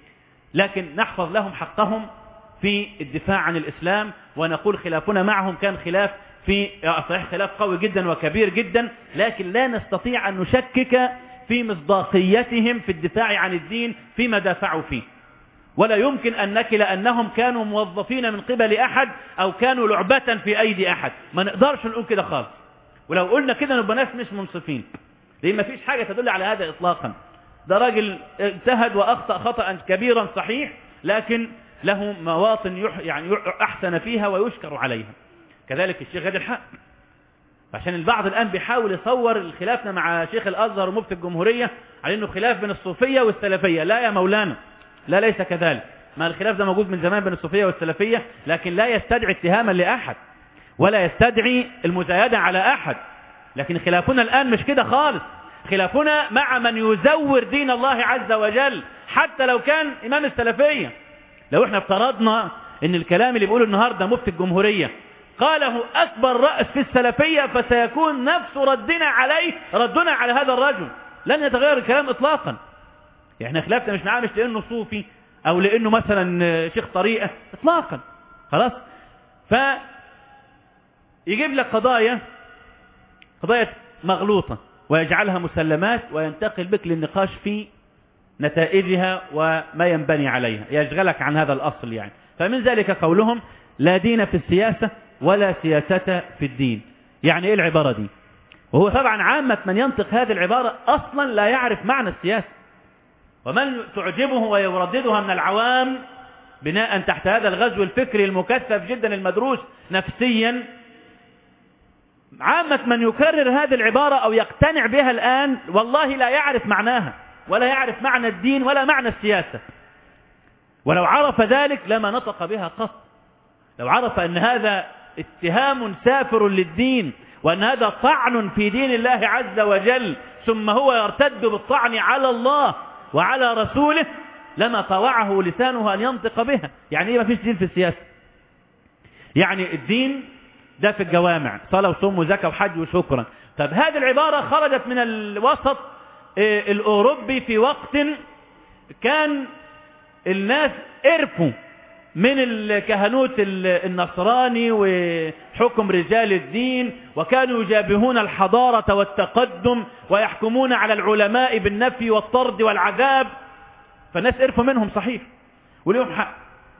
لكن نحفظ لهم حقهم في الدفاع عن الإسلام ونقول خلافنا معهم كان خلاف في صحيح خلاف قوي جدا وكبير جدا لكن لا نستطيع أن نشكك في مصداقيتهم في الدفاع عن الدين فيما دافعوا فيه ولا يمكن أن نكل أنهم كانوا موظفين من قبل أحد أو كانوا لعبة في أيدي أحد ما نقدرش نقول كده خالص ولو قلنا كده نبقى ناس مش منصفين لأن ما فيش حاجة تدل على هذا إطلاقا ده راجل اجتهد وأخطأ خطأ كبيرا صحيح لكن له مواطن يح يعني أحسن فيها ويشكر عليها كذلك الشيخ غادي الحق عشان البعض الآن بيحاول يصور خلافنا مع شيخ الأزهر ومفتي الجمهورية على أنه خلاف بين الصوفية والسلفية لا يا مولانا لا ليس كذلك ما الخلاف ده موجود من زمان بين الصوفية والسلفية لكن لا يستدعي اتهاما لأحد ولا يستدعي المزايدة على أحد لكن خلافنا الآن مش كده خالص خلافنا مع من يزور دين الله عز وجل حتى لو كان إمام السلفية لو احنا افترضنا ان الكلام اللي بيقوله النهاردة مفتي الجمهورية قاله أكبر رأس في السلفية فسيكون نفس ردنا عليه ردنا على هذا الرجل لن يتغير الكلام إطلاقا يعني خلافنا مش معاه مش لأنه صوفي أو لأنه مثلا شيخ طريقة إطلاقا خلاص ف يجيب لك قضايا قضايا مغلوطة ويجعلها مسلمات وينتقل بك للنقاش في نتائجها وما ينبني عليها يشغلك عن هذا الأصل يعني فمن ذلك قولهم لا دين في السياسة ولا سياسة في الدين يعني ايه العبارة دي وهو طبعا عامة من ينطق هذه العبارة أصلا لا يعرف معنى السياسة ومن تعجبه ويرددها من العوام بناء تحت هذا الغزو الفكري المكثف جدا المدروس نفسيا عامة من يكرر هذه العبارة أو يقتنع بها الآن والله لا يعرف معناها ولا يعرف معنى الدين ولا معنى السياسة ولو عرف ذلك لما نطق بها قط لو عرف أن هذا اتهام سافر للدين وأن هذا طعن في دين الله عز وجل ثم هو يرتد بالطعن على الله وعلى رسوله لما طوعه لسانه أن ينطق بها يعني إيه ما فيش دين في السياسة يعني الدين ده في الجوامع صلاة وصوم وزكاة وحج وشكرا طب هذه العبارة خرجت من الوسط الأوروبي في وقت كان الناس قرفوا من الكهنوت النصراني وحكم رجال الدين وكانوا يجابهون الحضارة والتقدم ويحكمون على العلماء بالنفي والطرد والعذاب فالناس قرفوا منهم صحيح وليهم حق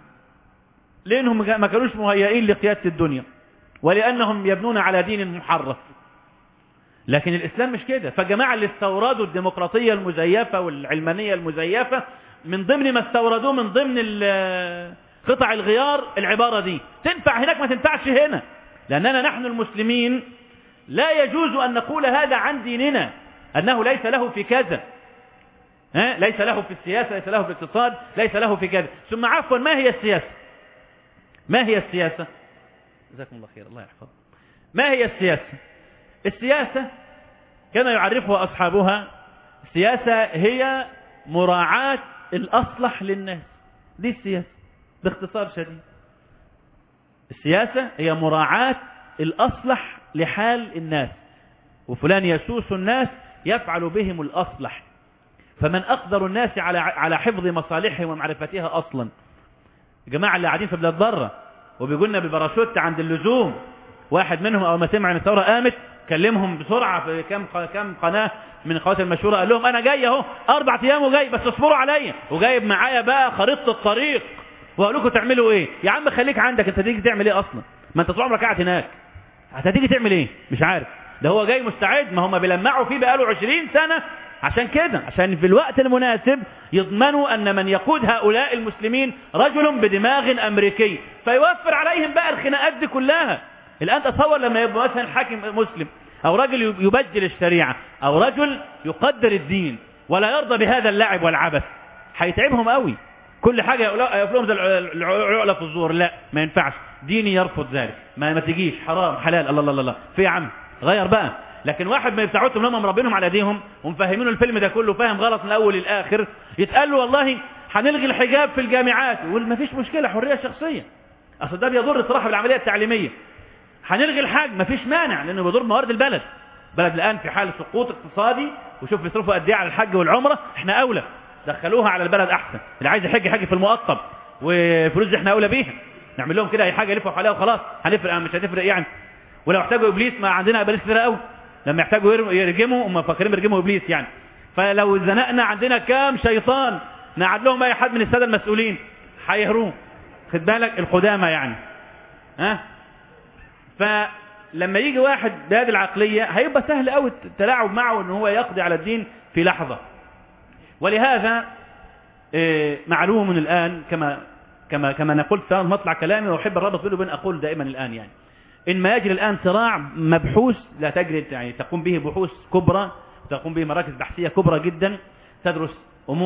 لأنهم ما كانوش مهيئين لقيادة الدنيا ولأنهم يبنون على دين محرف لكن الإسلام مش كده فجماعة اللي استوردوا الديمقراطية المزيفة والعلمانية المزيفة من ضمن ما استوردوه من ضمن قطع الغيار العبارة دي تنفع هناك ما تنفعش هنا لأننا نحن المسلمين لا يجوز أن نقول هذا عن ديننا أنه ليس له في كذا ها؟ ليس له في السياسة ليس له في الاقتصاد ليس له في كذا ثم عفوا ما هي السياسة ما هي السياسة جزاكم الله خير الله يحفظ ما هي السياسة السياسة كان يعرفها أصحابها السياسة هي مراعاة الأصلح للناس دي السياسة باختصار شديد السياسة هي مراعاة الأصلح لحال الناس وفلان يسوس الناس يفعل بهم الأصلح فمن أقدر الناس على على حفظ مصالحهم ومعرفتها أصلا الجماعة اللي قاعدين في بلاد بره وبيقولنا بباراشوت عند اللزوم واحد منهم أول ما سمع ان الثورة قامت كلمهم بسرعة في كم كم قناة من القنوات المشهورة قال لهم أنا جاي أهو أربع أيام وجاي بس اصبروا عليا وجايب معايا بقى خريطة الطريق وأقول لكم تعملوا إيه يا عم خليك عندك أنت تيجي تعمل إيه أصلا ما أنت طول عمرك قاعد هناك هتيجي تعمل إيه مش عارف ده هو جاي مستعد ما هم بيلمعوا فيه بقاله 20 سنة عشان كده عشان في الوقت المناسب يضمنوا أن من يقود هؤلاء المسلمين رجل بدماغ أمريكي فيوفر عليهم بقى الخناقات دي كلها الآن تصور لما يبقى مثلا حاكم مسلم أو رجل يبجل الشريعة أو رجل يقدر الدين ولا يرضى بهذا اللعب والعبث هيتعبهم قوي كل حاجة يقولهم زي العقلة في الزور لا ما ينفعش ديني يرفض ذلك ما, ما تجيش حرام حلال الله الله الله في يا عم غير بقى لكن واحد ما يبتعوتهم لهم مربينهم على ايديهم ومفهمينه الفيلم ده كله فاهم غلط من الاول للاخر يتقال له والله هنلغي الحجاب في الجامعات يقول ما فيش مشكله حريه شخصيه اصل ده بيضر الصراحه بالعمليه التعليميه هنلغي الحج ما فيش مانع لانه بيضر موارد البلد بلد الان في حال سقوط اقتصادي وشوف بيصرفوا قد ايه على الحج والعمره احنا اولى دخلوها على البلد احسن اللي عايز يحج يحج في المقطب وفلوس احنا اولى بيها نعمل لهم كده اي حاجه يلفوا حواليها وخلاص هنفرق مش هتفرق يعني ولو احتاجوا ابليس ما عندنا ابليس كتير قوي لما يحتاجوا يرجموا هم فاكرين بيرجموا ابليس يعني فلو زنقنا عندنا كام شيطان نقعد لهم اي حد من الساده المسؤولين هيهروه خد بالك القدامى يعني ها فلما يجي واحد بهذه العقليه هيبقى سهل قوي التلاعب معه ان هو يقضي على الدين في لحظه ولهذا معلوم الان كما كما كما نقول في مطلع كلامي واحب الرابط بينه وبين اقول دائما الان يعني إن ما يجري الآن صراع مبحوث لا تجري يعني تقوم به بحوث كبرى تقوم به مراكز بحثية كبرى جدا تدرس أمور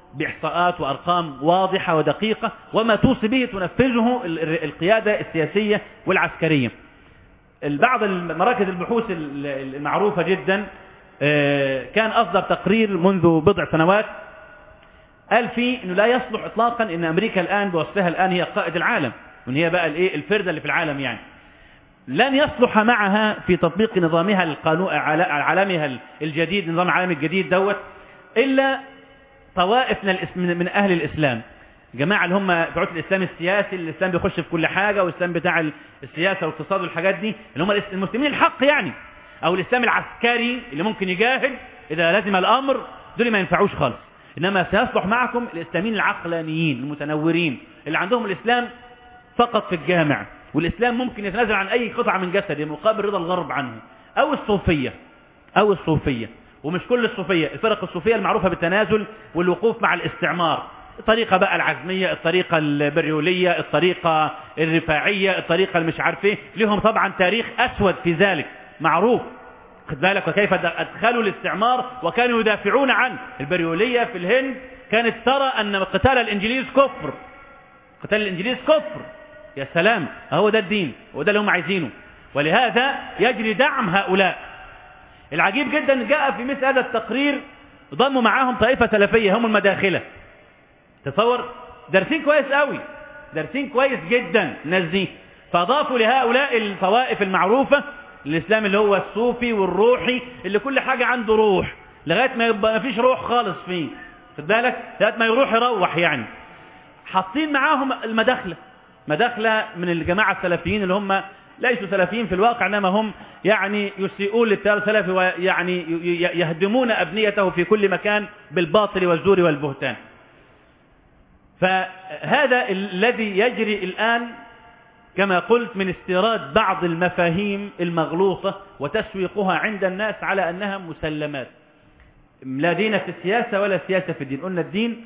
بإحصاءات وأرقام واضحة ودقيقة وما توصي به تنفذه القيادة السياسية والعسكرية بعض مراكز البحوث المعروفة جدا كان أصدر تقرير منذ بضع سنوات قال فيه أنه لا يصلح إطلاقا أن أمريكا الآن بوصفها الآن هي قائد العالم وأن هي بقى الإيه الفردة اللي في العالم يعني لن يصلح معها في تطبيق نظامها القانون عالمها الجديد النظام العالمي الجديد دوت إلا طوائف من من أهل الإسلام جماعة اللي هم بتوع الإسلام السياسي الإسلام بيخش في كل حاجة والإسلام بتاع السياسة والاقتصاد والحاجات دي اللي هم المسلمين الحق يعني أو الإسلام العسكري اللي ممكن يجاهد إذا لزم الأمر دول ما ينفعوش خالص إنما سيصلح معكم الإسلاميين العقلانيين المتنورين اللي عندهم الإسلام فقط في الجامع والإسلام ممكن يتنازل عن أي قطعة من جسده مقابل رضا الغرب عنه أو الصوفية أو الصوفية ومش كل الصوفية الفرق الصوفية المعروفة بالتنازل والوقوف مع الاستعمار الطريقة بقى العزمية الطريقة البريولية الطريقة الرفاعية الطريقة المش عارف ايه لهم طبعا تاريخ أسود في ذلك معروف خد بالك وكيف أدخلوا الاستعمار وكانوا يدافعون عن البريولية في الهند كانت ترى أن قتال الإنجليز كفر قتال الإنجليز كفر يا سلام هو ده الدين وده اللي هم عايزينه ولهذا يجري دعم هؤلاء العجيب جدا جاء في مثل هذا التقرير ضموا معاهم طائفة سلفية هم المداخلة تصور دارسين كويس قوي دارسين كويس جدا الناس دي فاضافوا لهؤلاء الطوائف المعروفة الاسلام اللي هو الصوفي والروحي اللي كل حاجة عنده روح لغاية ما يبقى ما فيش روح خالص فيه خد بالك لغاية ما يروح يروح يعني حاطين معاهم المداخلة مداخلة من الجماعة السلفيين اللي هم ليسوا سلفيين في الواقع انما هم يعني يسيئون للتيار السلفي ويعني يهدمون أبنيته في كل مكان بالباطل والزور والبهتان فهذا الذي يجري الآن كما قلت من استيراد بعض المفاهيم المغلوطة وتسويقها عند الناس على أنها مسلمات لا دين في السياسة ولا سياسة في الدين قلنا الدين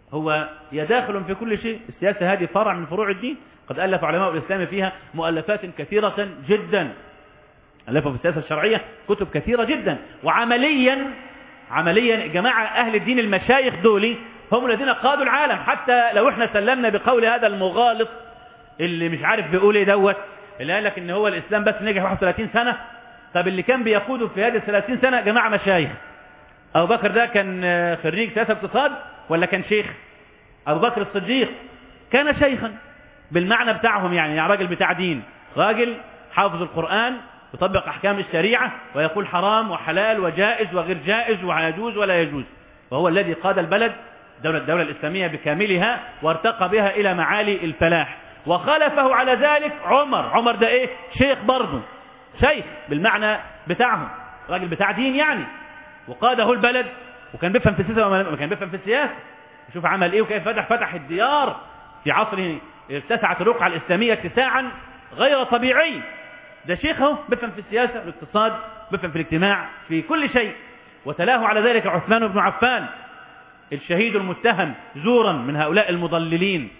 هو يداخل في كل شيء السياسة هذه فرع من فروع الدين قد ألف علماء الإسلام فيها مؤلفات كثيرة جدا ألفوا في السياسة الشرعية كتب كثيرة جدا وعمليا عمليا جماعة أهل الدين المشايخ دولي هم الذين قادوا العالم حتى لو احنا سلمنا بقول هذا المغالط اللي مش عارف بيقول ايه دوت اللي قال لك ان هو الاسلام بس نجح 31 سنة طب اللي كان بيقوده في هذه ال 30 سنة جماعة مشايخ ابو بكر ده كان خريج سياسة اقتصاد ولا كان شيخ ابو بكر الصديق كان شيخا بالمعنى بتاعهم يعني, يعني راجل بتاع دين راجل حافظ القرآن يطبق احكام الشريعة ويقول حرام وحلال وجائز وغير جائز ويجوز ولا يجوز وهو الذي قاد البلد دولة الدولة الإسلامية بكاملها وارتقى بها إلى معالي الفلاح وخلفه على ذلك عمر عمر ده إيه شيخ برضه شيخ بالمعنى بتاعهم راجل بتاع دين يعني وقاده البلد وكان بيفهم في السياسة وما كان بيفهم في السياسة شوف عمل إيه وكيف فتح فتح الديار في عصره اتسعت الرقعة الإسلامية اتساعا غير طبيعي ده شيخ اهو بيفهم في السياسة والاقتصاد بيفهم في الاجتماع في كل شيء وتلاه على ذلك عثمان بن عفان الشهيد المتهم زورا من هؤلاء المضللين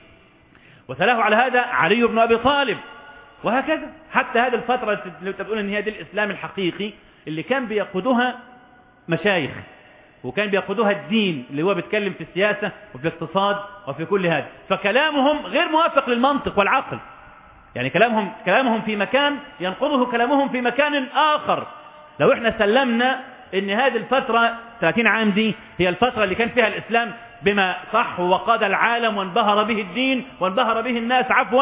وتلاه على هذا علي بن أبي طالب وهكذا حتى هذه الفترة اللي تقول ان هي دي الإسلام الحقيقي اللي كان بيقودها مشايخ وكان بيقودها الدين اللي هو بيتكلم في السياسة وفي الاقتصاد وفي كل هذا فكلامهم غير موافق للمنطق والعقل يعني كلامهم كلامهم في مكان ينقضه كلامهم في مكان آخر لو احنا سلمنا ان هذه الفترة 30 عام دي هي الفترة اللي كان فيها الإسلام بما صح وقاد العالم وانبهر به الدين وانبهر به الناس عفوا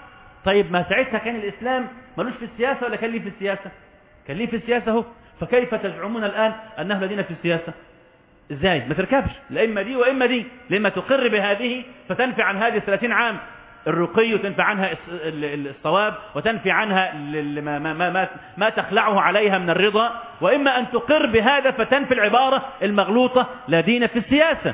طيب ما ساعتها كان الإسلام ملوش في السياسة ولا كان ليه في السياسة كان ليه في السياسة هو فكيف تزعمون الآن أنه لدينا في السياسة ازاي ما تركبش لا إما دي وإما دي لما تقر بهذه فتنفي عن هذه 30 عام الرقي وتنفي عنها الصواب وتنفي عنها ما, ما, ما, ما, ما تخلعه عليها من الرضا وإما أن تقر بهذا فتنفي العبارة المغلوطة لا دين في السياسة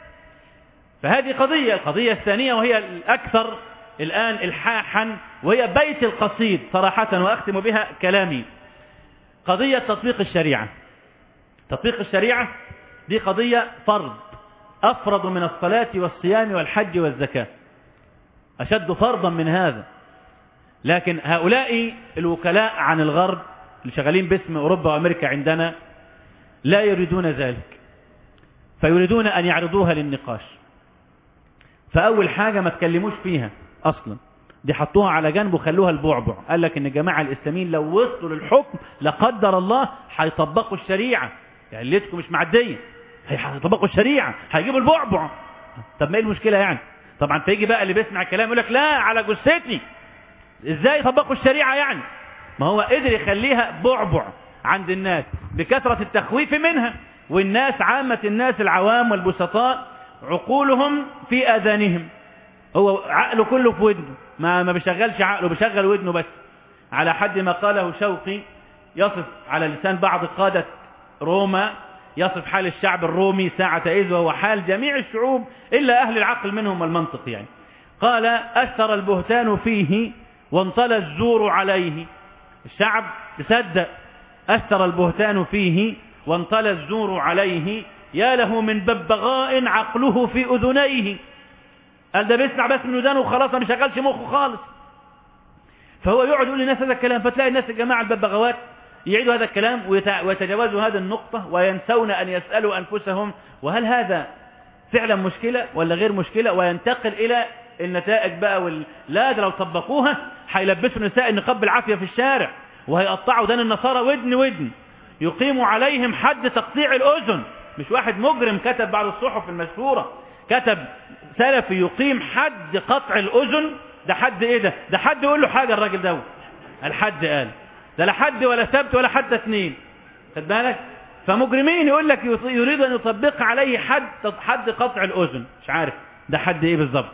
فهذه قضية القضية الثانية وهي الأكثر الآن الحاحا وهي بيت القصيد صراحة وأختم بها كلامي قضية تطبيق الشريعة تطبيق الشريعة دي قضية فرض أفرض من الصلاة والصيام والحج والزكاة أشد فرضا من هذا لكن هؤلاء الوكلاء عن الغرب اللي شغالين باسم أوروبا وأمريكا عندنا لا يريدون ذلك فيريدون أن يعرضوها للنقاش فأول حاجة ما تكلموش فيها أصلا دي حطوها على جنب وخلوها البعبع قال لك ان الجماعة الاسلاميين لو وصلوا للحكم لقدر الله هيطبقوا الشريعة يعني ليتكم مش معدية هيطبقوا الشريعة هيجيبوا البعبع طب ما ايه المشكلة يعني طبعا فيجي بقى اللي بيسمع الكلام يقول لك لا على جثتي ازاي يطبقوا الشريعة يعني ما هو قدر يخليها بعبع عند الناس بكثرة التخويف منها والناس عامة الناس العوام والبسطاء عقولهم في اذانهم هو عقله كله في ودنه ما ما بيشغلش عقله بيشغل ودنه بس على حد ما قاله شوقي يصف على لسان بعض قادة روما يصف حال الشعب الرومي ساعة إذ وهو حال جميع الشعوب إلا أهل العقل منهم والمنطق يعني قال أثر البهتان فيه وانطلى الزور عليه الشعب تصدق أثر البهتان فيه وانطلى الزور عليه يا له من ببغاء عقله في أذنيه قال ده بيسمع بس من ودانه وخلاص ما بيشغلش مخه خالص فهو يقعد يقول للناس هذا الكلام فتلاقي الناس الجماعة الببغاوات يعيدوا هذا الكلام ويتجاوزوا هذه النقطة وينسون أن يسألوا أنفسهم وهل هذا فعلا مشكلة ولا غير مشكلة وينتقل إلى النتائج بقى وال... لا ده لو طبقوها هيلبسوا النساء النقاب بالعافية في الشارع وهيقطعوا دان النصارى ودن ودن يقيموا عليهم حد تقطيع الأذن مش واحد مجرم كتب بعض الصحف المشهورة كتب سلفي يقيم حد قطع الأذن ده حد ايه ده ده حد يقول له حاجة الراجل ده الحد قال ده لا حد ولا سبت ولا حتى اثنين خد بالك فمجرمين يقول لك يريد ان يطبق عليه حد حد قطع الاذن مش عارف ده حد ايه بالظبط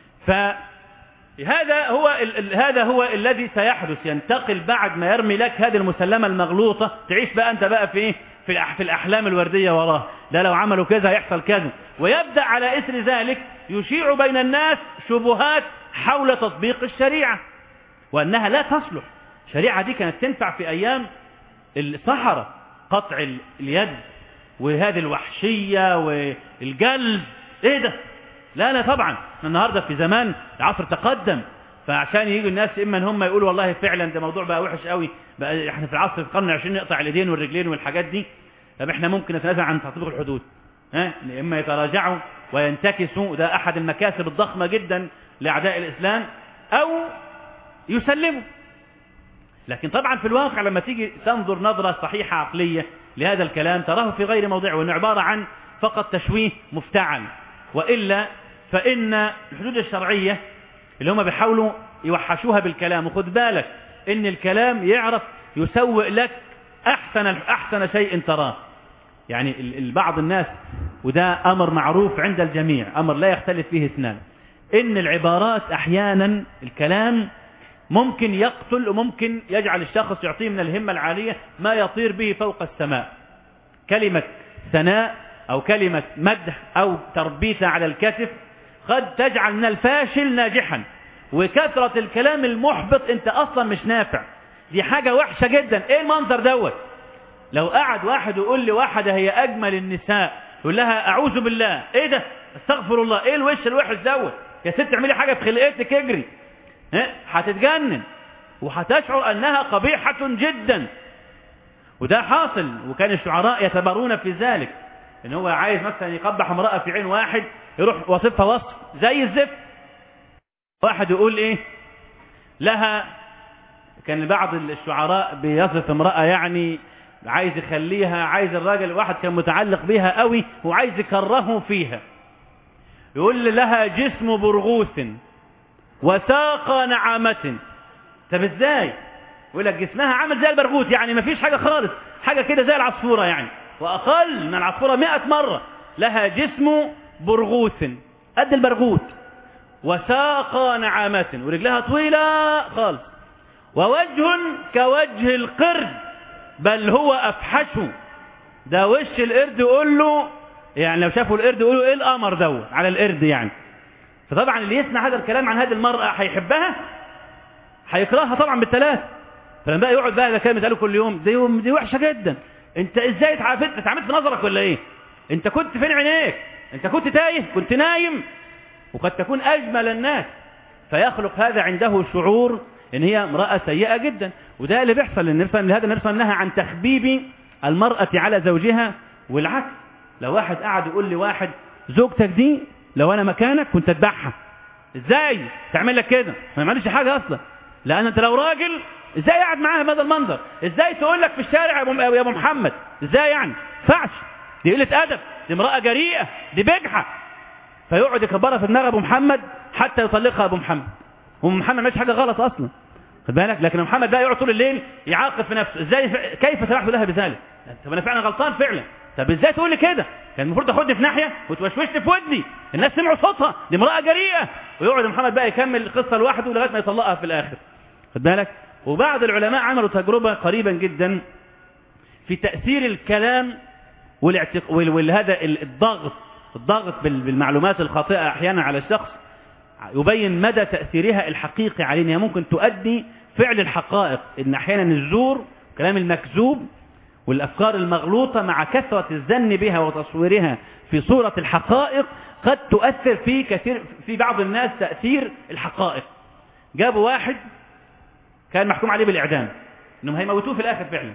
فهذا هو ال هذا هو الذي سيحدث ينتقل بعد ما يرمي لك هذه المسلمه المغلوطه تعيش بقى انت بقى في ايه في في الاحلام الورديه وراه لا لو عملوا كذا هيحصل كذا ويبدا على اثر ذلك يشيع بين الناس شبهات حول تطبيق الشريعه وانها لا تصلح الشريعة دي كانت تنفع في أيام الصحراء قطع اليد وهذه الوحشية والجلد ايه ده لا لا طبعا النهاردة في زمان العصر تقدم فعشان يجوا الناس اما ان هم يقولوا والله فعلا ده موضوع بقى وحش قوي بقى احنا في العصر في القرن العشرين نقطع اليدين والرجلين والحاجات دي طب احنا ممكن نتنازل عن تطبيق الحدود ها اما يتراجعوا وينتكسوا ده احد المكاسب الضخمة جدا لاعداء الاسلام او يسلموا لكن طبعا في الواقع لما تيجي تنظر نظرة صحيحة عقلية لهذا الكلام تراه في غير موضعه وانه عبارة عن فقط تشويه مفتعل وإلا فإن الحدود الشرعية اللي هم بيحاولوا يوحشوها بالكلام وخد بالك ان الكلام يعرف يسوء لك أحسن, أحسن شيء تراه يعني بعض الناس وده أمر معروف عند الجميع أمر لا يختلف فيه اثنان إن العبارات أحيانا الكلام ممكن يقتل وممكن يجعل الشخص يعطيه من الهمة العالية ما يطير به فوق السماء كلمة ثناء أو كلمة مدح أو تربيثة على الكتف قد تجعل من الفاشل ناجحا وكثرة الكلام المحبط انت اصلا مش نافع دي حاجة وحشة جدا ايه المنظر دوت لو قعد واحد يقول لي واحدة هي اجمل النساء يقول لها اعوذ بالله ايه ده استغفر الله ايه الوش الوحش دوت يا ست اعملي حاجة في خلقتك اجري هتتجنن وهتشعر انها قبيحة جدا وده حاصل وكان الشعراء يتبرون في ذلك ان هو عايز مثلا يقبح امرأة في عين واحد يروح وصفها وصف زي الزفت واحد يقول ايه لها كان بعض الشعراء بيصف امرأة يعني عايز يخليها عايز الراجل واحد كان متعلق بيها قوي وعايز يكرهه فيها يقول لها جسم برغوث وساق نعامة طب ازاي يقول لك جسمها عامل زي البرغوث يعني ما فيش حاجة خالص حاجة كده زي العصفورة يعني وأقل من العصفورة مئة مرة لها جسم برغوث قد البرغوث وساق نعامة ورجلها طويلة خالص ووجه كوجه القرد بل هو أفحشه ده وش القرد يقول له يعني لو شافوا القرد يقولوا ايه القمر دوت على القرد يعني فطبعا اللي يسمع هذا الكلام عن هذه المرأة هيحبها هيكرهها طبعا بالثلاث فلما بقى يقعد بقى هذا الكلام يتقاله كل يوم دي يوم دي وحشة جدا انت ازاي اتعافيت اتعاملت في نظرك ولا ايه انت كنت فين عينيك انت كنت تايه كنت نايم وقد تكون اجمل الناس فيخلق هذا عنده شعور ان هي امرأة سيئة جدا وده اللي بيحصل للنبي لهذا النبي نهى عن تخبيب المرأة على زوجها والعكس لو واحد قعد يقول لي واحد زوجتك دي لو انا مكانك كنت اتبعها ازاي تعمل لك كده ما يعملش حاجه اصلا لان انت لو راجل ازاي قاعد معاها بهذا المنظر ازاي تقول لك في الشارع يا ابو يا ابو محمد ازاي يعني فعش دي قله ادب دي امراه جريئه دي بجحه فيقعد يكبرها في دماغ ابو محمد حتى يطلقها ابو محمد وابو محمد مش حاجه غلط اصلا خد بالك لكن محمد بقى يقعد طول الليل يعاقب في نفسه ازاي ف... كيف سمحت لها بذلك طب انا فعلا غلطان فعلا طب ازاي تقول لي كده كان المفروض تاخدني في ناحيه وتوشوشني في ودني الناس سمعوا صوتها دي امراه جريئه ويقعد محمد بقى يكمل القصه لوحده لغايه ما يطلقها في الاخر خد بالك وبعض العلماء عملوا تجربه قريبا جدا في تاثير الكلام والاعتق... والهذا الضغط الضغط بالمعلومات الخاطئه احيانا على الشخص يبين مدى تاثيرها الحقيقي عليه انها ممكن تؤدي فعل الحقائق ان احيانا الزور كلام المكذوب والافكار المغلوطه مع كثره الزن بها وتصويرها في صوره الحقائق قد تؤثر في كثير في بعض الناس تاثير الحقائق جابوا واحد كان محكوم عليه بالاعدام انهم هيموتوه في الاخر فعلا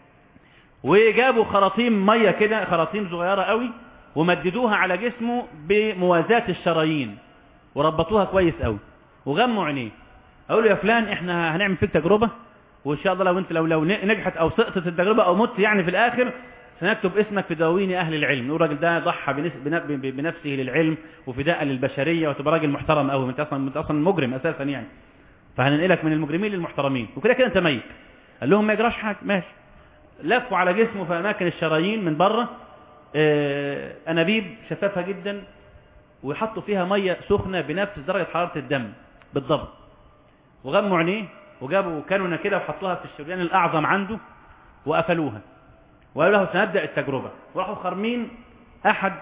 وجابوا خراطيم ميه كده خراطيم صغيره قوي ومددوها على جسمه بموازاه الشرايين وربطوها كويس قوي وغموا عينيه اقول له يا فلان احنا هنعمل فيك تجربه وان شاء الله لو انت لو لو نجحت او سقطت التجربه او مت يعني في الاخر سنكتب اسمك في دواوين اهل العلم نقول الراجل ده ضحى بنفسه للعلم وفداء للبشريه وتبقى راجل محترم قوي انت اصلا انت اصلا مجرم اساسا يعني فهننقلك من المجرمين للمحترمين وكده كده انت ميت قال لهم ما يجراش حاجه ماشي لفوا على جسمه في اماكن الشرايين من بره اه انابيب شفافه جدا ويحطوا فيها ميه سخنه بنفس درجه حراره الدم بالضبط وغموا عينيه وجابوا كانونه كده وحطوها في الشريان الاعظم عنده وقفلوها وقالوا له سنبدا التجربه وراحوا خارمين احد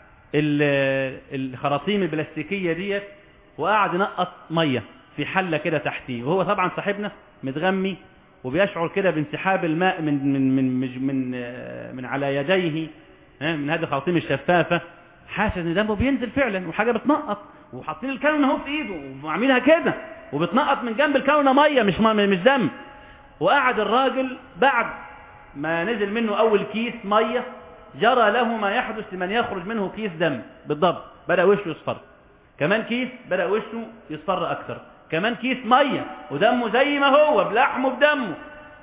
الخراطيم البلاستيكيه ديت وقعد ينقط ميه في حله كده تحتيه وهو طبعا صاحبنا متغمي وبيشعر كده بانسحاب الماء من من من من من, من على يديه من هذه الخراطيم الشفافه حاسس ان دمه بينزل فعلا وحاجه بتنقط وحاطين الكانونه اهو في ايده وعاملينها كده وبتنقط من جنب الكانونه ميه مش مش دم وقعد الراجل بعد ما نزل منه اول كيس ميه جرى له ما يحدث لمن يخرج منه كيس دم بالضبط بدا وشه يصفر كمان كيس بدا وشه يصفر اكثر كمان كيس ميه ودمه زي ما هو بلحمه بدمه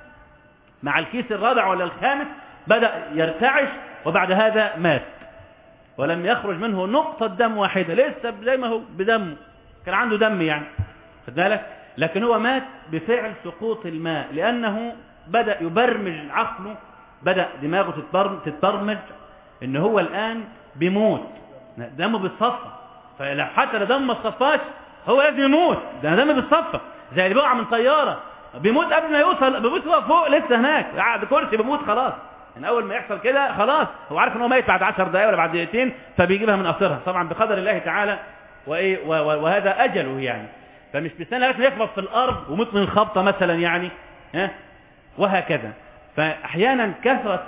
مع الكيس الرابع ولا الخامس بدا يرتعش وبعد هذا مات ولم يخرج منه نقطة دم واحدة لسه زي ما هو بدمه كان عنده دم يعني خد بالك لكن هو مات بفعل سقوط الماء لأنه بدأ يبرمج عقله بدأ دماغه تتبرمج ان هو الآن بيموت دمه بيتصفى فلو حتى لو دمه ما اتصفاش هو لازم يموت ده دم بيتصفى زي اللي بيقع من طيارة بيموت قبل ما يوصل بيموت هو فوق لسه هناك قاعد كرسي بيموت خلاص ان اول ما يحصل كده خلاص هو عارف ان هو ميت بعد 10 دقائق ولا بعد دقيقتين فبيجيبها من قصرها طبعا بقدر الله تعالى وايه وهذا اجله يعني فمش بيستنى لغايه ما يخبط في الارض وموت من الخبطه مثلا يعني ها وهكذا فاحيانا كثره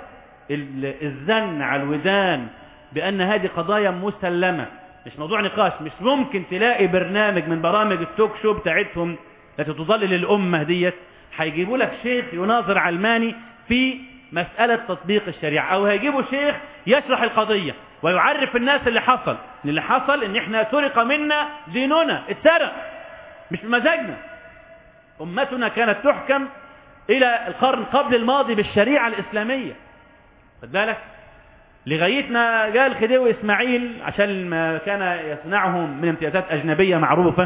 الزن على الودان بان هذه قضايا مسلمه مش موضوع نقاش مش ممكن تلاقي برنامج من برامج التوك شو بتاعتهم التي تضلل الامه ديت هيجيبوا لك شيخ يناظر علماني في مسألة تطبيق الشريعة أو هيجيبوا شيخ يشرح القضية ويعرف الناس اللي حصل اللي حصل ان احنا سرق منا ديننا اتسرق مش بمزاجنا أمتنا كانت تحكم إلى القرن قبل الماضي بالشريعة الإسلامية خد بالك لغايتنا قال خديوي إسماعيل عشان ما كان يصنعه من امتيازات أجنبية معروفة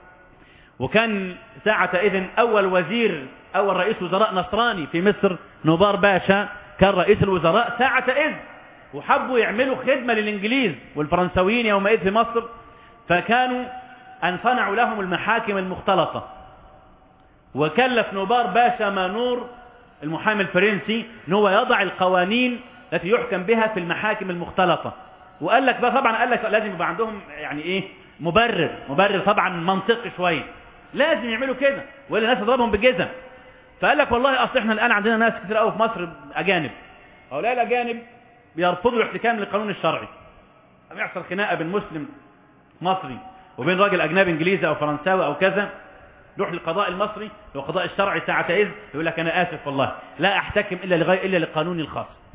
وكان ساعة إذن أول وزير أول رئيس وزراء نصراني في مصر نوبار باشا كان رئيس الوزراء ساعة إذن وحبوا يعملوا خدمة للإنجليز والفرنسويين يومئذ في مصر فكانوا أن صنعوا لهم المحاكم المختلطة وكلف نوبار باشا مانور المحامي الفرنسي ان هو يضع القوانين التي يحكم بها في المحاكم المختلطة وقال لك بقى طبعا قال لك لازم يبقى عندهم يعني ايه مبرر مبرر طبعا منطقي شويه لازم يعملوا كده والا الناس تضربهم بالجزم فقال لك والله اصل احنا الان عندنا ناس كتير قوي في مصر اجانب هؤلاء الاجانب بيرفضوا الاحتكام للقانون الشرعي لما يحصل خناقه بين مسلم مصري وبين راجل اجنبي انجليزي او فرنساوي او كذا يروح للقضاء المصري والقضاء الشرعي ساعة إذ يقول لك أنا آسف والله لا أحتكم إلا لغاية إلا لقانوني الخاص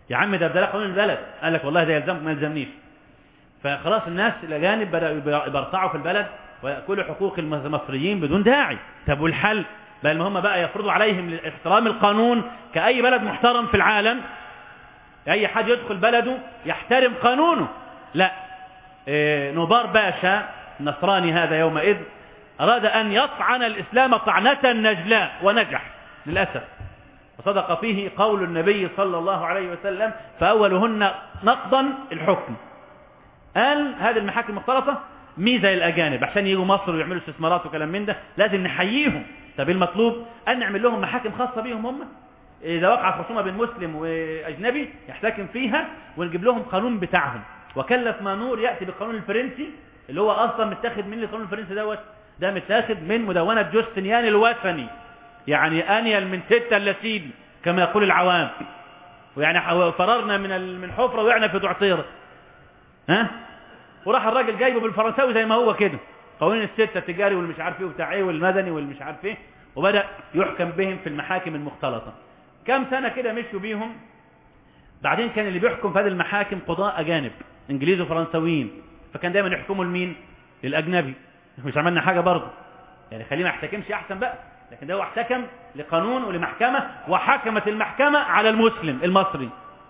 يا عم ده ده قانون البلد قال لك والله ده يلزمك ما يلزمنيش فخلاص الناس الاجانب بداوا يبرطعوا في البلد ويأكلوا حقوق المصريين بدون داعي طب والحل بل ما هم بقى يفرضوا عليهم احترام القانون كأي بلد محترم في العالم أي حد يدخل بلده يحترم قانونه لا إيه نوبار باشا النصراني هذا يومئذ أراد أن يطعن الإسلام طعنة نجلاء ونجح للأسف وصدق فيه قول النبي صلى الله عليه وسلم فأولهن نقضا الحكم قال هذه المحاكم المختلطة ميزة للأجانب عشان يجوا مصر ويعملوا استثمارات وكلام من ده لازم نحييهم طب المطلوب أن نعمل لهم محاكم خاصة بيهم هم إذا وقعت خصومة بين مسلم وأجنبي يحتكم فيها ونجيب لهم قانون بتاعهم وكلف مانور يأتي بالقانون الفرنسي اللي هو أصلا متاخد من القانون الفرنسي دوت ده متاخد من مدونة جوستنيان الوثني يعني أنيل من ستة اللسيد كما يقول العوام ويعني فررنا من من حفرة وقعنا في تعطيرة ها وراح الراجل جايبه بالفرنساوي زي ما هو كده قوانين الستة التجاري والمش عارف ايه وبتاع ايه والمدني والمش عارف ايه وبدأ يحكم بهم في المحاكم المختلطة كم سنة كده مشوا بيهم بعدين كان اللي بيحكم في هذه المحاكم قضاء أجانب إنجليز وفرنساويين فكان دايما يحكموا لمين للأجنبي مش عملنا حاجة برضه يعني خليه ما يحتكمش أحسن بقى لكن ده هو احتكم لقانون ولمحكمة وحكمت المحكمة على المسلم المصري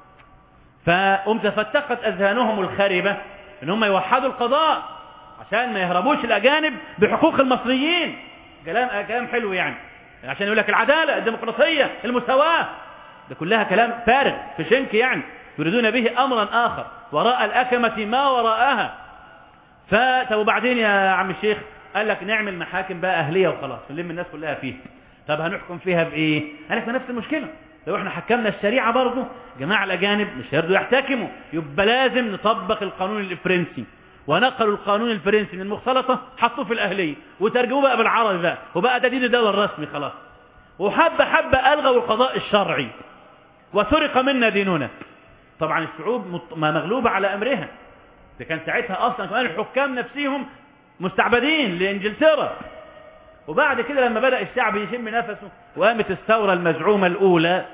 فقمت فتقت أذهانهم الخاربة ان هم يوحدوا القضاء عشان ما يهربوش الأجانب بحقوق المصريين كلام كلام حلو يعني عشان يقول لك العدالة الديمقراطية المساواة ده كلها كلام فارغ في شنك يعني يريدون به أمرا آخر وراء الأكمة ما وراءها فطب وبعدين يا عم الشيخ قال لك نعمل محاكم بقى أهلية وخلاص نلم الناس كلها فيها طب هنحكم فيها بإيه قال لك نفس المشكلة لو احنا حكمنا الشريعة برضه جماعة الأجانب مش هيرضوا يحتكموا يبقى لازم نطبق القانون الفرنسي ونقلوا القانون الفرنسي من المختلطة حطوه في الأهلية وترجموه بقى بالعربي بقى وبقى ده دين الدولة الرسمي خلاص وحبة حبة ألغوا القضاء الشرعي وسرق منا ديننا طبعا الشعوب ما مغلوبة على أمرها ده كان ساعتها أصلا كمان الحكام نفسهم مستعبدين لإنجلترا وبعد كده لما بدأ الشعب يشم نفسه وقامت الثورة المزعومة الأولى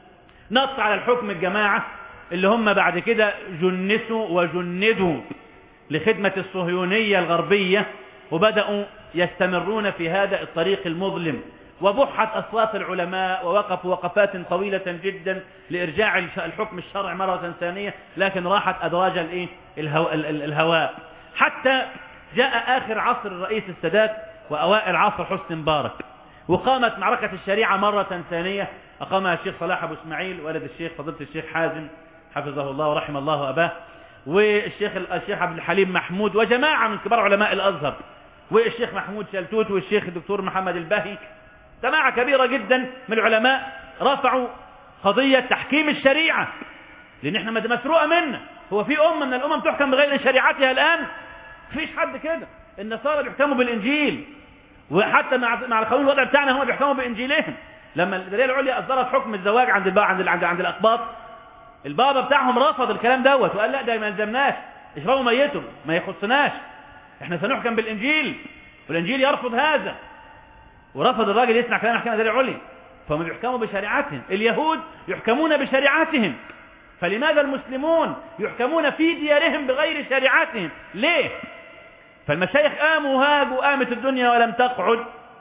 نط على الحكم الجماعة اللي هم بعد كده جنسوا وجندوا لخدمة الصهيونية الغربية وبدأوا يستمرون في هذا الطريق المظلم وبحت أصوات العلماء ووقفوا وقفات طويلة جدا لإرجاع الحكم الشرعي مرة ثانية لكن راحت أدراج الإيه؟ الهو... الهواء حتى جاء آخر عصر الرئيس السادات وأوائل عصر حسن مبارك وقامت معركة الشريعة مرة ثانية أقامها الشيخ صلاح أبو إسماعيل ولد الشيخ فضيلة الشيخ حازم حفظه الله ورحم الله أباه والشيخ الشيخ عبد الحليم محمود وجماعة من كبار علماء الأزهر والشيخ محمود شلتوت والشيخ الدكتور محمد البهي جماعة كبيرة جدا من العلماء رفعوا قضية تحكيم الشريعة لأن احنا مسروقة منا هو في أمة من الأمم تحكم بغير شريعتها الآن فيش حد كده النصارى بيحكموا بالإنجيل وحتى مع مع القانون الوضع بتاعنا هم بيحكموا بإنجيلهم لما الدليل العليا أصدرت حكم الزواج عند البابا عند عند عند الأقباط البابا بتاعهم رفض الكلام دوت وقال لا ده ما يلزمناش اشربوا ميتهم ما يخصناش احنا سنحكم بالإنجيل والإنجيل يرفض هذا ورفض الراجل يسمع كلام احكام الدليل العليا فهم بيحكموا بشريعتهم اليهود يحكمون بشريعتهم فلماذا المسلمون يحكمون في ديارهم بغير شريعتهم ليه فالمشايخ قاموا وهاجوا قامت الدنيا ولم تقعد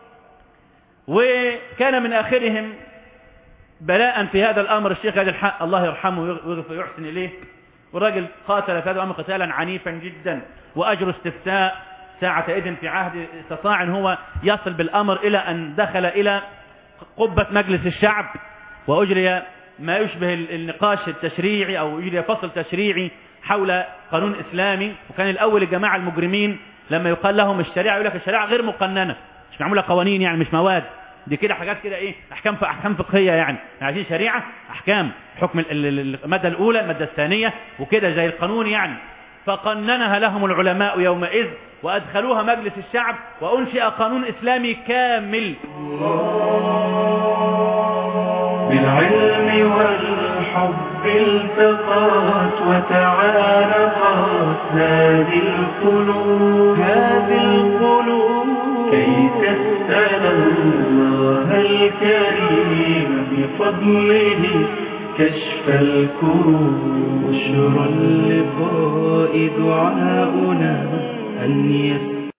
وكان من آخرهم بلاء في هذا الأمر الشيخ هذا الحق الله يرحمه ويغفر ويحسن إليه والراجل قاتل في هذا الأمر قتالا عنيفا جدا وأجر استفتاء ساعة إذن في عهد استطاع أن هو يصل بالأمر إلى أن دخل إلى قبة مجلس الشعب وأجري ما يشبه النقاش التشريعي أو يجري فصل تشريعي حول قانون إسلامي وكان الأول الجماعة المجرمين لما يقال لهم الشريعة يقول لك الشريعة غير مقننة مش معمولة قوانين يعني مش مواد دي كده حاجات كده ايه احكام احكام فقهيه يعني عايزين شريعه احكام حكم الماده الاولى الماده الثانيه وكده زي القانون يعني فقننها لهم العلماء يومئذ وادخلوها مجلس الشعب وانشئ قانون اسلامي كامل بالعلم والحب التقات وتعارفت هذه القلوب هذه القلوب كي تسأل الله الكريم بفضله كشف الكروب بشرى اللقاء دعاؤنا أن يسر